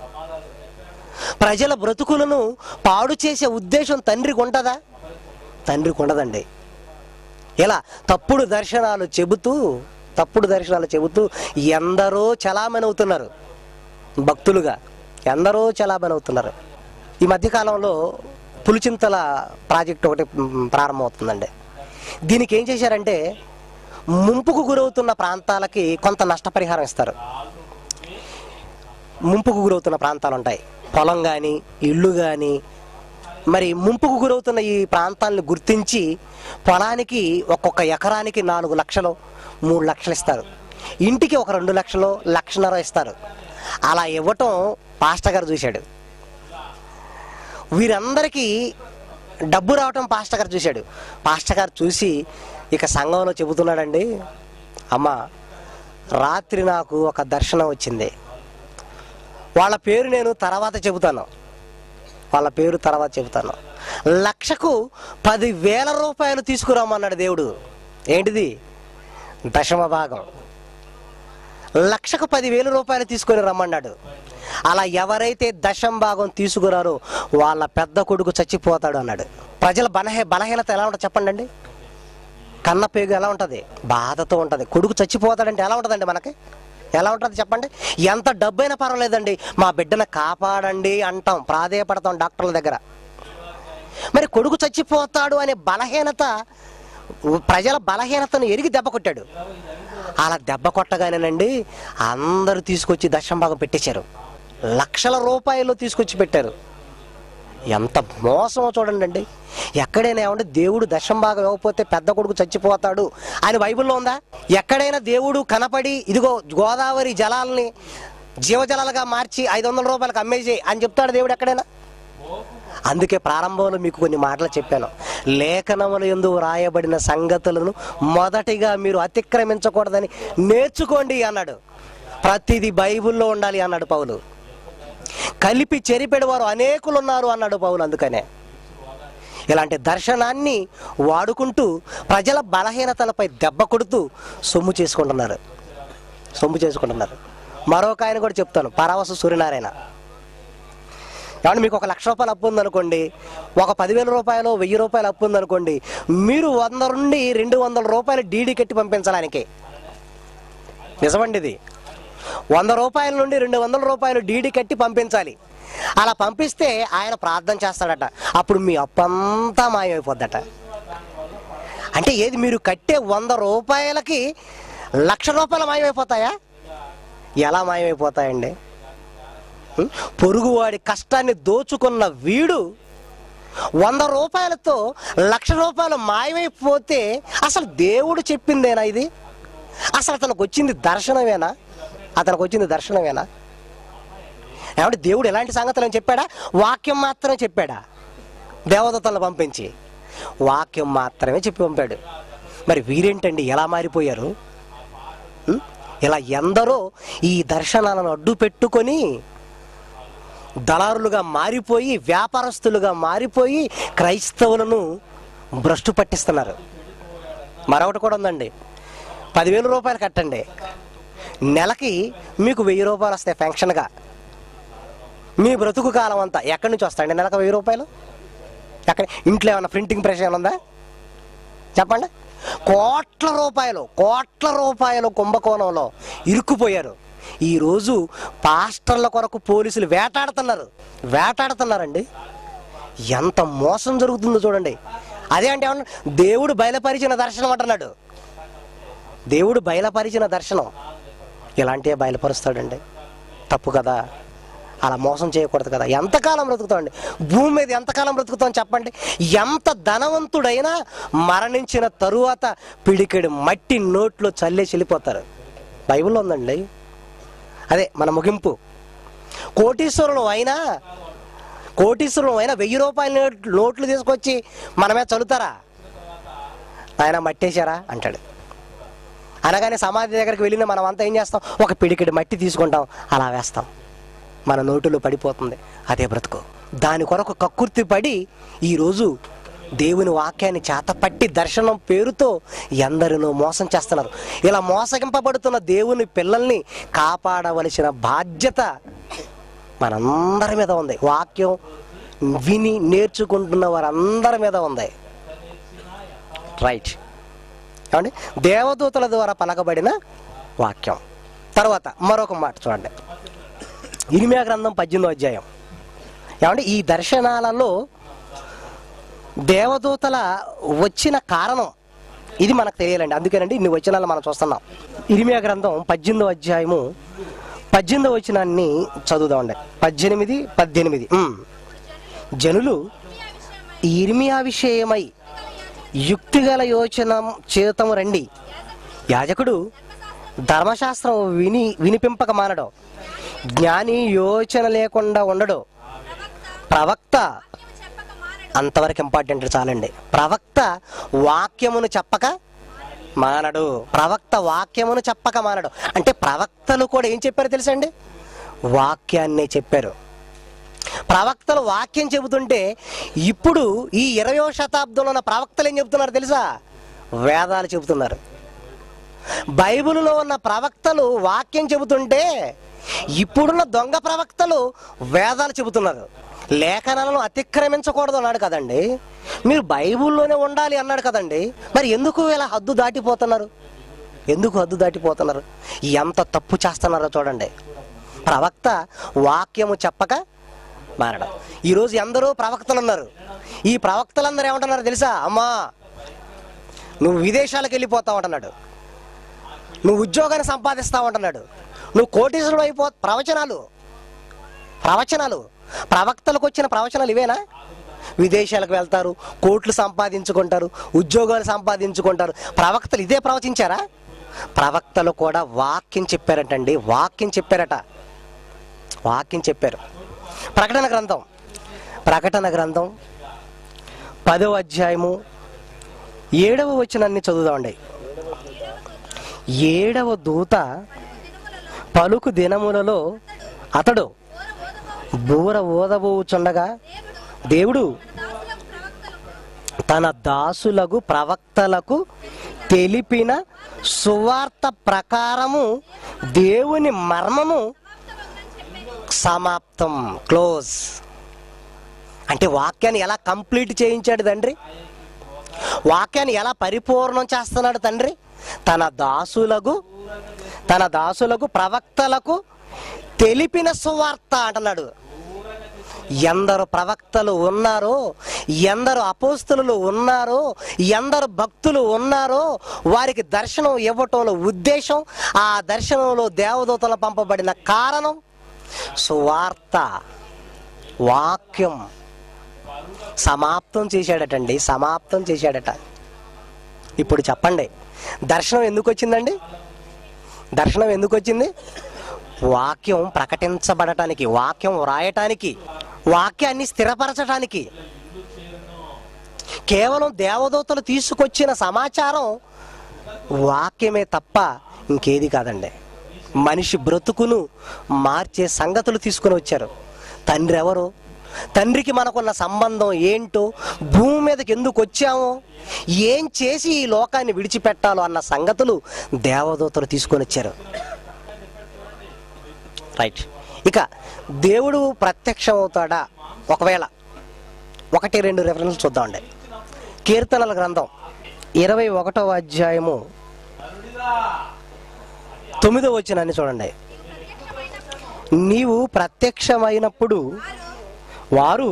ప్రజల బ్రతుకులను పాడు చేసే ఉద్దేశం తండ్రికి ఉంటుందా తండ్రికి ఉండదండి ఇలా తప్పుడు దర్శనాలు చెబుతూ తప్పుడు దర్శనాలు చెబుతూ ఎందరో చలామణి అవుతున్నారు భక్తులుగా ఎందరో చలామణి అవుతున్నారు ఈ మధ్యకాలంలో పులిచింతల ప్రాజెక్ట్ ఒకటి మ్, ప్రారంభమవుతుందండి దీనికి ఏం చేశారంటే ముంపుకు గురవుతున్న ప్రాంతాలకి కొంత నష్టపరిహారం ఇస్తారు ముంపుకు గురవుతున్న ప్రాంతాలు ఉంటాయి పొలం కానీ ఇల్లు కానీ మరి ముంపుకు గురవుతున్న ఈ ప్రాంతాలను గుర్తించి పొలానికి ఒక్కొక్క ఎకరానికి నాలుగు లక్షలు మూడు లక్షలు ఇస్తారు ఇంటికి ఒక రెండు లక్షలు లక్షన్నర ఇస్తారు అలా ఇవ్వటం పాస్టర్ గారు చూశాడు వీరందరికీ డబ్బు రావటం పాస్టర్ గారు చూశాడు పాస్టర్ గారు చూసి ఇక సంఘంలో చెబుతున్నాడండి అమ్మా రాత్రి నాకు ఒక దర్శనం వచ్చింది వాళ్ళ పేరు నేను తర్వాత చెబుతాను వాళ్ళ పేరు తర్వాత చెబుతాను లక్షకు పదివేల రూపాయలు తీసుకురామన్నాడు దేవుడు ఏంటిది దశమ భాగం లక్షకు పదివేల రూపాయలు తీసుకొని రమ్మన్నాడు అలా ఎవరైతే దశం భాగం తీసుకురారో వాళ్ళ పెద్ద కొడుకు చచ్చిపోతాడు అన్నాడు ప్రజల బలహే బలహీనత ఎలా ఉంటుంది చెప్పండి అండి కన్న పేగు ఎలా ఉంటుంది బాధతో ఉంటుంది కొడుకు చచ్చిపోతాడంటే ఎలా ఉంటుందండి మనకి ఎలా ఉంటుంది చెప్పండి ఎంత డబ్బైనా పర్వాలేదండి మా బిడ్డను కాపాడండి అంటాం ప్రాధేయపడతాం డాక్టర్ల దగ్గర మరి కొడుకు చచ్చిపోతాడు అనే బలహీనత ప్రజల బలహీనతను ఎరిగి దెబ్బ కొట్టాడు అలా దెబ్బ కొట్టగానేనండి అందరూ తీసుకొచ్చి దశం భాగం పెట్టేశారు లక్షల రూపాయలు తీసుకొచ్చి పెట్టారు ఎంత మోసమో చూడండి అండి ఎక్కడైనా ఏమంటే దేవుడు దశం భాగం ఇవ్వకపోతే పెద్ద కొడుకు చచ్చిపోతాడు అని బైబిల్లో ఉందా ఎక్కడైనా దేవుడు కనపడి ఇదిగో గోదావరి జలాల్ని జీవజలాలుగా మార్చి ఐదు వందల రూపాయలకు అమ్మేసి అని చెప్తాడు దేవుడు ఎక్కడైనా అందుకే ప్రారంభంలో మీకు కొన్ని మాటలు చెప్పాను లేఖనముల ఎందు రాయబడిన సంగతులను మొదటిగా మీరు అతిక్రమించకూడదని నేర్చుకోండి అన్నాడు ప్రతిదీ బైబిల్లో ఉండాలి అన్నాడు పౌలు కలిపి చెరిపెడవారు అనేకులు ఉన్నారు అన్నాడు పౌలు అందుకనే ఇలాంటి దర్శనాన్ని వాడుకుంటూ ప్రజల బలహీనతలపై దెబ్బ కొడుతూ సొమ్ము చేసుకుంటున్నారు సొమ్ము చేసుకుంటున్నారు మరొక ఆయన కూడా చెప్తాను పరావసు సూర్యనారాయణ ఏమంటే మీకు ఒక లక్ష రూపాయలు అప్పు ఉందనుకోండి ఒక పదివేల రూపాయలు వెయ్యి రూపాయలు అప్పు ఉందనుకోండి మీరు వంద నుండి రెండు వందల రూపాయలు డీడీ కట్టి పంపించడానికి నిజమండి ఇది వంద రూపాయల నుండి రెండు వందల రూపాయలు డీడీ కట్టి పంపించాలి అలా పంపిస్తే ఆయన ప్రార్థన చేస్తాడట అప్పుడు మీ అప్పంతా మాయమైపోద్దట అంటే ఏది మీరు కట్టే వంద రూపాయలకి లక్ష రూపాయలు మాయమైపోతాయా ఎలా మాయమైపోతాయండి ఉం? పొరుగువాడి కష్టాన్ని దోచుకున్న వీడు వంద రూపాయలతో లక్ష రూపాయలు మాయమైపోతే అసలు దేవుడు చెప్పిందేనా ఇది అసలు అతనికి వచ్చింది దర్శనమేనా అతనికి వచ్చింది దర్శనమేనా ఏమంటే దేవుడు ఎలాంటి సంగతులు అని చెప్పాడా వాక్యం మాత్రమే చెప్పాడా దేవదత్తలను పంపించి వాక్యం మాత్రమే చెప్పి పంపాడు మరి వీరేంటండి ఎలా మారిపోయారు ఉం? ఇలా ఎందరో ఈ దర్శనాలను అడ్డు పెట్టుకొని దళారులుగా మారిపోయి వ్యాపారస్తులుగా మారిపోయి క్రైస్తవులను భ్రష్టు పట్టిస్తున్నారు మరొకటి కూడా ఉందండి పదివేల రూపాయలు కట్టండి నెలకి మీకు వెయ్యి రూపాయలు వస్తాయి ఫెన్షన్గా మీ బ్రతుకు కాలం అంతా ఎక్కడి నుంచి వస్తాయండి నెలకు వెయ్యి రూపాయలు ఎక్కడ ఇంట్లో ఏమన్నా ప్రింటింగ్ ప్రెస్ ఏమైనా ఉందా చెప్పండి కోట్ల రూపాయలు కోట్ల రూపాయలు కుంభకోణంలో ఇరుక్కుపోయారు ఈరోజు పాస్టర్ల కొరకు పోలీసులు వేటాడుతున్నారు వేటాడుతున్నారండి ఎంత మోసం జరుగుతుందో చూడండి అదే అంటే ఏమన్నా దేవుడు బయలుపరిచిన దర్శనం అంటున్నాడు దేవుడు బయలుపరిచిన దర్శనం ఇలాంటివే బయలుపరుస్తాడండి తప్పు కదా అలా మోసం చేయకూడదు కదా ఎంతకాలం బ్రతుకుతామండి భూమి మీద ఎంతకాలం బ్రతుకుతాం చెప్పండి ఎంత ధనవంతుడైనా మరణించిన తరువాత పిడికెడు మట్టి నోట్లో చల్లేసి వెళ్ళిపోతారు బైబిల్లో ఉందండి అదే మన ముగింపు కోటీశ్వరులు అయినా కోటీశ్వరులు అయినా వెయ్యి రూపాయల నోట్- నోట్లు తీసుకొచ్చి మనమే చల్లుతారా ఆయన మట్టేశారా అంటాడు అనగానే సమాధి దగ్గరికి వెళ్ళిన మనం అంతా ఏం చేస్తాం ఒక పిడికిడి మట్టి తీసుకుంటాం అలా వేస్తాం మన నోటులో పడిపోతుంది అదే బ్రతుకు దాని కొరకు కక్కుర్తి పడి ఈరోజు దేవుని వాక్యాన్ని చేతపట్టి దర్శనం పేరుతో ఎందరినో మోసం చేస్తున్నారు ఇలా మోసగింపబడుతున్న దేవుని పిల్లల్ని కాపాడవలసిన బాధ్యత మనందరి మీద ఉంది వాక్యం విని నేర్చుకుంటున్న వారందరి మీద ఉంది రైట్ ఏమండి దేవదూతల ద్వారా పలకబడిన వాక్యం తర్వాత మరొక మాట చూడండి ఇరిమియా గ్రంథం పద్దెనిమిదో అధ్యాయం ఏమంటే ఈ దర్శనాలలో దేవదూతల వచ్చిన కారణం ఇది మనకు తెలియాలండి అందుకేనండి ఇన్ని వచనాలు మనం చూస్తున్నాం ఇరిమియా గ్రంథం పద్దెనిమిదో అధ్యాయము పద్దెనిమిదో వచనాన్ని చదువుదామండి పద్దెనిమిది పద్దెనిమిది ఉమ్. జనులు ఈ ఇర్మియా విషయమై యుక్తిగల యోచన చేతము రండి యాజకుడు ధర్మశాస్త్రం విని వినిపింపక మానడం జ్ఞాని యోచన లేకుండా ఉండడు ప్రవక్త అంతవరకు ఇంపార్టెంట్ చాలండి ప్రవక్త వాక్యమును చెప్పక మానడు ప్రవక్త వాక్యమును చెప్పక మానడు అంటే ప్రవక్తలు కూడా ఏం చెప్పారో తెలుసండి వాక్యాన్నే చెప్పారు ప్రవక్తలు వాక్యం చెబుతుంటే ఇప్పుడు ఈ ఇరవయో శతాబ్దంలో ఉన్న ప్రవక్తలు ఏం చెబుతున్నారు తెలుసా వేదాలు చెబుతున్నారు బైబిల్లో ఉన్న ప్రవక్తలు వాక్యం చెబుతుంటే ఇప్పుడున్న దొంగ ప్రవక్తలు వేదాలు చెబుతున్నారు లేఖనాలను అతిక్రమించకూడదు అన్నాడు కదండి మీరు బైబిల్లోనే ఉండాలి అన్నాడు కదండి మరి ఎందుకు ఇలా హద్దు దాటిపోతున్నారు ఎందుకు హద్దు దాటిపోతున్నారు ఎంత తప్పు చేస్తున్నారో చూడండి ప్రవక్త వాక్యము చెప్పక మారడం ఈరోజు ఎందరో ప్రవక్తలు ఉన్నారు ఈ ప్రవక్తలందరూ ఏమంటున్నారు తెలుసా అమ్మా నువ్వు విదేశాలకు వెళ్ళిపోతావు అంటున్నాడు నువ్వు ఉద్యోగాన్ని సంపాదిస్తావు అంటున్నాడు నువ్వు కోటీశ్వరుడు అయిపో ప్రవచనాలు ప్రవచనాలు ప్రవక్తలకు వచ్చిన ప్రవచనాలు ఇవేనా విదేశాలకు వెళ్తారు కోట్లు సంపాదించుకుంటారు ఉద్యోగాలు సంపాదించుకుంటారు ప్రవక్తలు ఇదే ప్రవచించారా ప్రవక్తలు కూడా వాక్యం చెప్పారటండి వాక్యం చెప్పారట వాక్యం చెప్పారు ప్రకటన గ్రంథం ప్రకటన గ్రంథం పదవ అధ్యాయము ఏడవ వచనాన్ని చదువుదామండి ఏడవ దూత పలుకు దినములలో అతడు బూర ఊదబోచుండగా దేవుడు తన దాసులకు ప్రవక్తలకు తెలిపిన సువార్త ప్రకారము దేవుని మర్మము సమాప్తం క్లోజ్ అంటే వాక్యాన్ని ఎలా కంప్లీట్ చేయించాడు తండ్రి వాక్యాన్ని ఎలా పరిపూర్ణం చేస్తున్నాడు తండ్రి తన దాసులకు తన దాసులకు ప్రవక్తలకు తెలిపిన సువార్త అంటున్నాడు ఎందరు ప్రవక్తలు ఉన్నారో ఎందరు అపోస్తులు ఉన్నారో ఎందరు భక్తులు ఉన్నారో వారికి దర్శనం ఇవ్వటంలో ఉద్దేశం ఆ దర్శనంలో దేవదూతలు పంపబడిన కారణం సువార్త వాక్యం సమాప్తం చేశాడటండి సమాప్తం చేశాడట ఇప్పుడు చెప్పండి దర్శనం ఎందుకు వచ్చిందండి దర్శనం ఎందుకు వచ్చింది వాక్యం ప్రకటించబడటానికి వాక్యం వ్రాయటానికి వాక్యాన్ని స్థిరపరచటానికి కేవలం దేవదూతలు తీసుకొచ్చిన సమాచారం వాక్యమే తప్ప ఇంకేది కాదండి మనిషి బ్రతుకును మార్చే సంగతులు తీసుకుని వచ్చారు తండ్రి ఎవరు తండ్రికి మనకున్న సంబంధం ఏంటో భూమి మీదకి ఎందుకు వచ్చామో ఏం చేసి ఈ లోకాన్ని విడిచిపెట్టాలో అన్న సంగతులు దేవదూతలు తీసుకొని వచ్చారు రైట్ ఇక దేవుడు ప్రత్యక్షం అవుతాడా ఒకవేళ ఒకటి రెండు రెఫరెన్స్ చూద్దామండి కీర్తనల గ్రంథం ఇరవై ఒకటవ అధ్యాయము తొమ్మిదో వచ్చినాన్ని చూడండి నీవు ప్రత్యక్షమైనప్పుడు వారు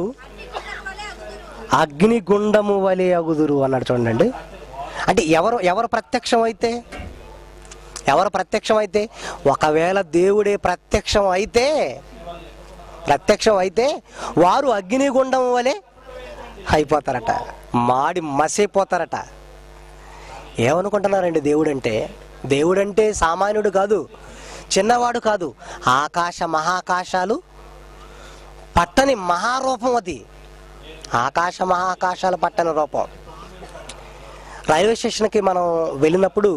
అగ్నిగుండము వలె అగుదురు అన్నాడు చూడండి అంటే ఎవరు ఎవరు ప్రత్యక్షం అయితే ఎవరు ప్రత్యక్షం అయితే ఒకవేళ దేవుడే ప్రత్యక్షం అయితే ప్రత్యక్షం అయితే వారు అగ్నిగుండం వలె అయిపోతారట మాడి మసైపోతారట ఏమనుకుంటున్నారండి దేవుడంటే దేవుడంటే సామాన్యుడు కాదు చిన్నవాడు కాదు ఆకాశ మహాకాశాలు పట్టని మహారూపం అది ఆకాశ మహాకాశాలు పట్టని రూపం రైల్వే స్టేషన్కి మనం వెళ్ళినప్పుడు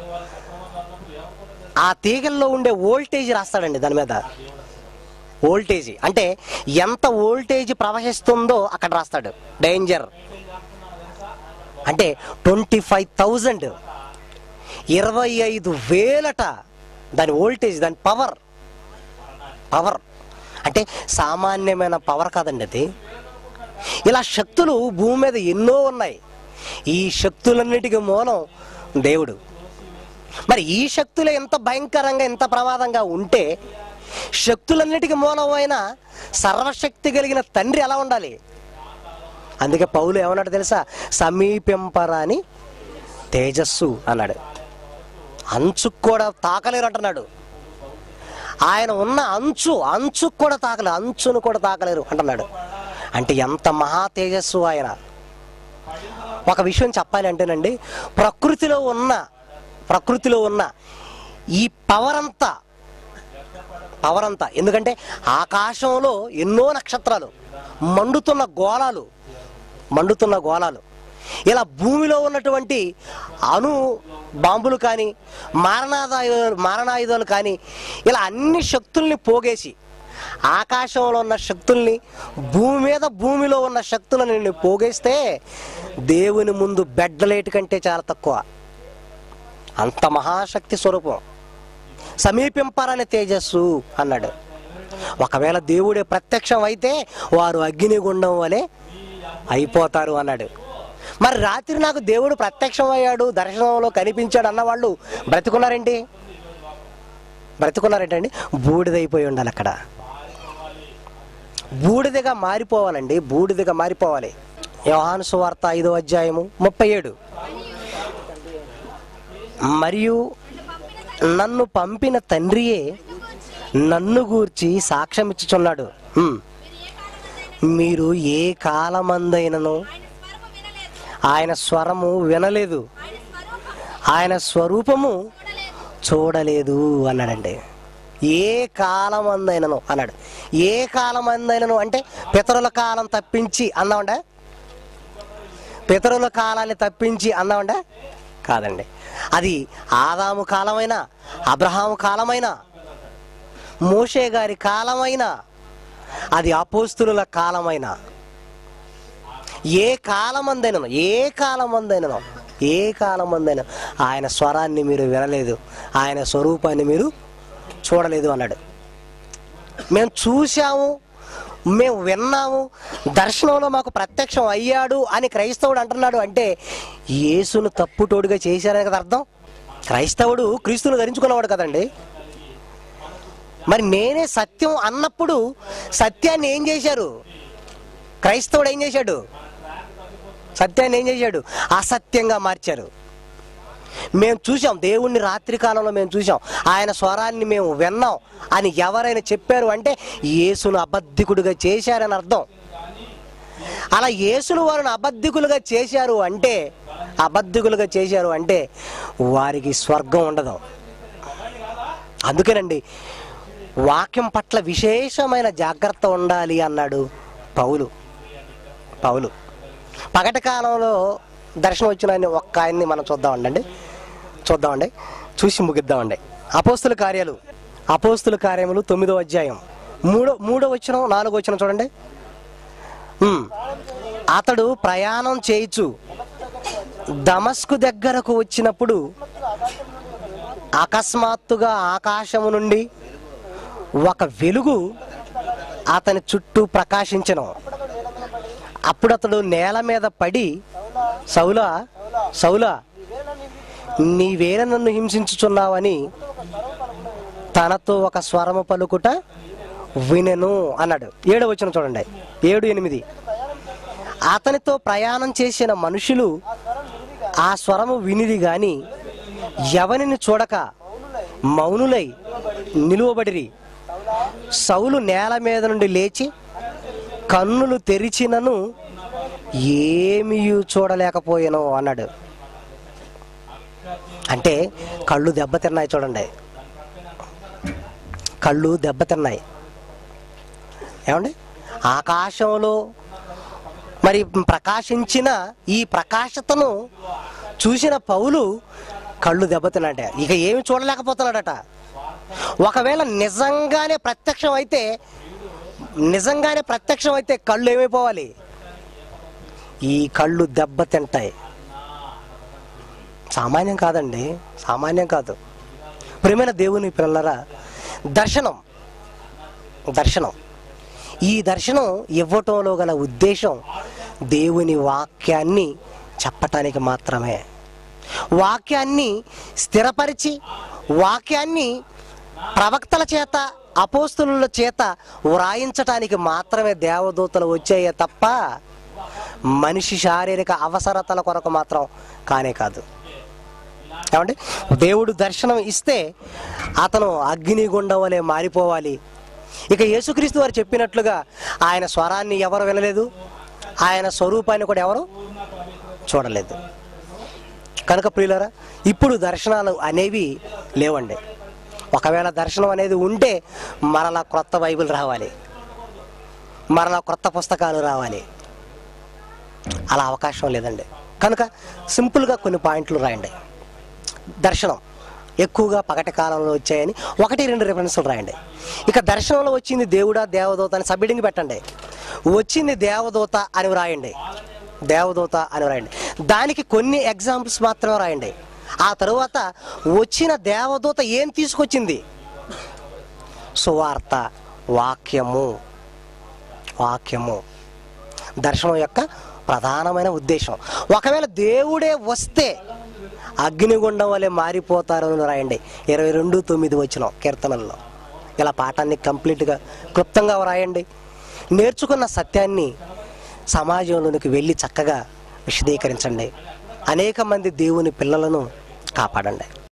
ఆ తీగల్లో ఉండే వోల్టేజ్ రాస్తాడండి దాని మీద వోల్టేజ్ అంటే ఎంత వోల్టేజ్ ప్రవహిస్తుందో అక్కడ రాస్తాడు డేంజర్ అంటే ట్వంటీ ఫైవ్ థౌజండ్ ఇరవై ఐదు వేలట దాని వోల్టేజ్ దాని పవర్ పవర్ అంటే సామాన్యమైన పవర్ కాదండి అది ఇలా శక్తులు భూమి మీద ఎన్నో ఉన్నాయి ఈ శక్తులన్నిటికీ మూలం దేవుడు మరి ఈ శక్తులు ఎంత భయంకరంగా ఎంత ప్రమాదంగా ఉంటే శక్తులన్నిటికీ మూలమైన సర్వశక్తి కలిగిన తండ్రి ఎలా ఉండాలి అందుకే పౌలు ఏమన్నాడు తెలుసా సమీపింపరాని తేజస్సు అన్నాడు అంచుకు కూడా తాకలేరు అంటున్నాడు ఆయన ఉన్న అంచు అంచుకు కూడా తాకలేరు అంచును కూడా తాకలేరు అంటున్నాడు అంటే ఎంత మహా తేజస్సు ఆయన ఒక విషయం చెప్పాలి అంటేనండి ప్రకృతిలో ఉన్న ప్రకృతిలో ఉన్న ఈ పవర్ అంతా పవర్ అంతా ఎందుకంటే ఆకాశంలో ఎన్నో నక్షత్రాలు మండుతున్న గోళాలు మండుతున్న గోళాలు ఇలా భూమిలో ఉన్నటువంటి అణు బాంబులు కానీ మారణాదాయు మారణాయుధాలు కానీ ఇలా అన్ని శక్తుల్ని పోగేసి ఆకాశంలో ఉన్న శక్తుల్ని భూమి మీద భూమిలో ఉన్న శక్తులను నేను పోగేస్తే దేవుని ముందు బెడ్డలేటి కంటే చాలా తక్కువ అంత మహాశక్తి స్వరూపం సమీపింపరని తేజస్సు అన్నాడు ఒకవేళ దేవుడే ప్రత్యక్షం అయితే వారు అగ్నిగుండం వలె అయిపోతారు అన్నాడు మరి రాత్రి నాకు దేవుడు ప్రత్యక్షం అయ్యాడు దర్శనంలో కనిపించాడు అన్నవాళ్ళు బ్రతికున్నారేంటి బ్రతికున్నారేంటండి బూడిదైపోయి ఉండాలి అక్కడ బూడిదగా మారిపోవాలండి బూడిదగా మారిపోవాలి యోహాను సువార్త ఐదో అధ్యాయము ముప్పై ఏడు మరియు నన్ను పంపిన తండ్రియే నన్ను గూర్చి సాక్ష్యం ఇచ్చుచున్నాడు హ్మ్. మీరు ఏ కాలమందైనను ఆయన స్వరము వినలేదు ఆయన స్వరూపము చూడలేదు అన్నాడండి ఏ కాలమందైనను అన్నాడు ఏ కాలమందైనను అంటే పితరుల కాలం తప్పించి అన్నామంటే పితరుల కాలాన్ని తప్పించి అన్నామంటే కాదండి అది ఆదాము కాలమైనా అబ్రహాము కాలమైనా మోషే గారి కాలమైనా అది అపోస్తుల కాలమైనా ఏ కాలమందైనను ఏ కాలమందైనను ఏ కాలమందైనా ఆయన స్వరాన్ని మీరు వినలేదు ఆయన స్వరూపాన్ని మీరు చూడలేదు అన్నాడు మేము చూశాము మేము విన్నాము దర్శనంలో మాకు ప్రత్యక్షం అయ్యాడు అని క్రైస్తవుడు అంటున్నాడు అంటే యేసును తప్పుటోడుగా చేశారని కదా అర్థం క్రైస్తవుడు క్రీస్తును ధరించుకున్నవాడు కదండి మరి నేనే సత్యం అన్నప్పుడు సత్యాన్ని ఏం చేశారు క్రైస్తవుడు ఏం చేశాడు సత్యాన్ని ఏం చేశాడు అసత్యంగా మార్చారు మేము చూసాం దేవుణ్ణి రాత్రి కాలంలో మేము చూసాం ఆయన స్వరాన్ని మేము విన్నాం అని ఎవరైనా చెప్పారు అంటే యేసును అబద్ధికుడిగా చేశారని అర్థం అలా యేసును వారిని అబద్ధికులుగా చేశారు అంటే అబద్ధికులుగా చేశారు అంటే వారికి స్వర్గం ఉండదు అందుకేనండి వాక్యం పట్ల విశేషమైన జాగ్రత్త ఉండాలి అన్నాడు పౌలు పౌలు పగటి కాలంలో దర్శనం వచ్చిన ఆయన ఒక్క ఆయన్ని మనం చూద్దామండి చూద్దామండి చూసి ముగిద్దామండి అపోస్తుల కార్యాలు అపోస్తుల కార్యములు తొమ్మిదో అధ్యాయం మూడో మూడో వచ్చిన నాలుగో వచ్చిన చూడండి ఉమ్. అతడు ప్రయాణం చేయిచు దమస్కు దగ్గరకు వచ్చినప్పుడు అకస్మాత్తుగా ఆకాశము నుండి ఒక వెలుగు అతని చుట్టూ ప్రకాశించను అప్పుడు అతడు నేల మీద పడి సౌలా సౌలా నీవేల నన్ను హింసించుచున్నావని తనతో ఒక స్వరము పలుకుట వినెను అన్నాడు ఏడు వచ్చిన చూడండి ఏడు ఎనిమిది అతనితో ప్రయాణం చేసిన మనుషులు ఆ స్వరము వినిది గాని ఎవరిని చూడక మౌనులై నిలువబడిరి సౌలు నేల మీద నుండి లేచి కన్నులు తెరిచినను ఏమీ చూడలేకపోయాను అన్నాడు అంటే కళ్ళు దెబ్బతిన్నాయి చూడండి కళ్ళు దెబ్బతిన్నాయి ఏమండి ఆకాశంలో మరి ప్రకాశించిన ఈ ప్రకాశతను చూసిన పౌలు కళ్ళు దెబ్బతిన్నాడ ఇక ఏమి చూడలేకపోతున్నాడట ఒకవేళ నిజంగానే ప్రత్యక్షం అయితే నిజంగానే ప్రత్యక్షం అయితే కళ్ళు ఏమైపోవాలి ఈ కళ్ళు దెబ్బతింటాయి సామాన్యం కాదండి సామాన్యం కాదు ప్రియమైన దేవుని పిల్లరా దర్శనం దర్శనం ఈ దర్శనం ఇవ్వటంలో గల ఉద్దేశం దేవుని వాక్యాన్ని చెప్పటానికి మాత్రమే వాక్యాన్ని స్థిరపరిచి వాక్యాన్ని ప్రవక్తల చేత అపోస్తుల చేత వ్రాయించటానికి మాత్రమే దేవదూతలు వచ్చాయే తప్ప మనిషి శారీరక అవసరతల కొరకు మాత్రం కానే కాదు ఏమంటే దేవుడు దర్శనం ఇస్తే అతను అగ్నిగుండం వలె మారిపోవాలి ఇక యేసుక్రీస్తు వారు చెప్పినట్లుగా ఆయన స్వరాన్ని ఎవరు వినలేదు ఆయన స్వరూపాన్ని కూడా ఎవరు చూడలేదు కనుక ప్రియులరా ఇప్పుడు దర్శనాలు అనేవి లేవండి ఒకవేళ దర్శనం అనేది ఉంటే మరలా క్రొత్త బైబిల్ రావాలి మరలా క్రొత్త పుస్తకాలు రావాలి అలా అవకాశం లేదండి కనుక సింపుల్గా కొన్ని పాయింట్లు రాయండి దర్శనం ఎక్కువగా పగటి కాలంలో వచ్చాయని ఒకటి రెండు రిఫరెన్స్లు రాయండి ఇక దర్శనంలో వచ్చింది దేవుడా దేవదూత అని సబ్మిటింగ్ పెట్టండి వచ్చింది దేవదూత అని రాయండి దేవదూత అని రాయండి దానికి కొన్ని ఎగ్జాంపుల్స్ మాత్రమే రాయండి ఆ తరువాత వచ్చిన దేవదూత ఏం తీసుకొచ్చింది సువార్త వాక్యము వాక్యము దర్శనం యొక్క ప్రధానమైన ఉద్దేశం ఒకవేళ దేవుడే వస్తే అగ్నిగుండం వలె మారిపోతారు అని రాయండి ఇరవై రెండు తొమ్మిది వచ్చిన కీర్తనల్లో ఇలా పాఠాన్ని కంప్లీట్గా క్లుప్తంగా రాయండి నేర్చుకున్న సత్యాన్ని సమాజంలోనికి వెళ్ళి చక్కగా విశదీకరించండి అనేక మంది దేవుని పిల్లలను కాపాడండి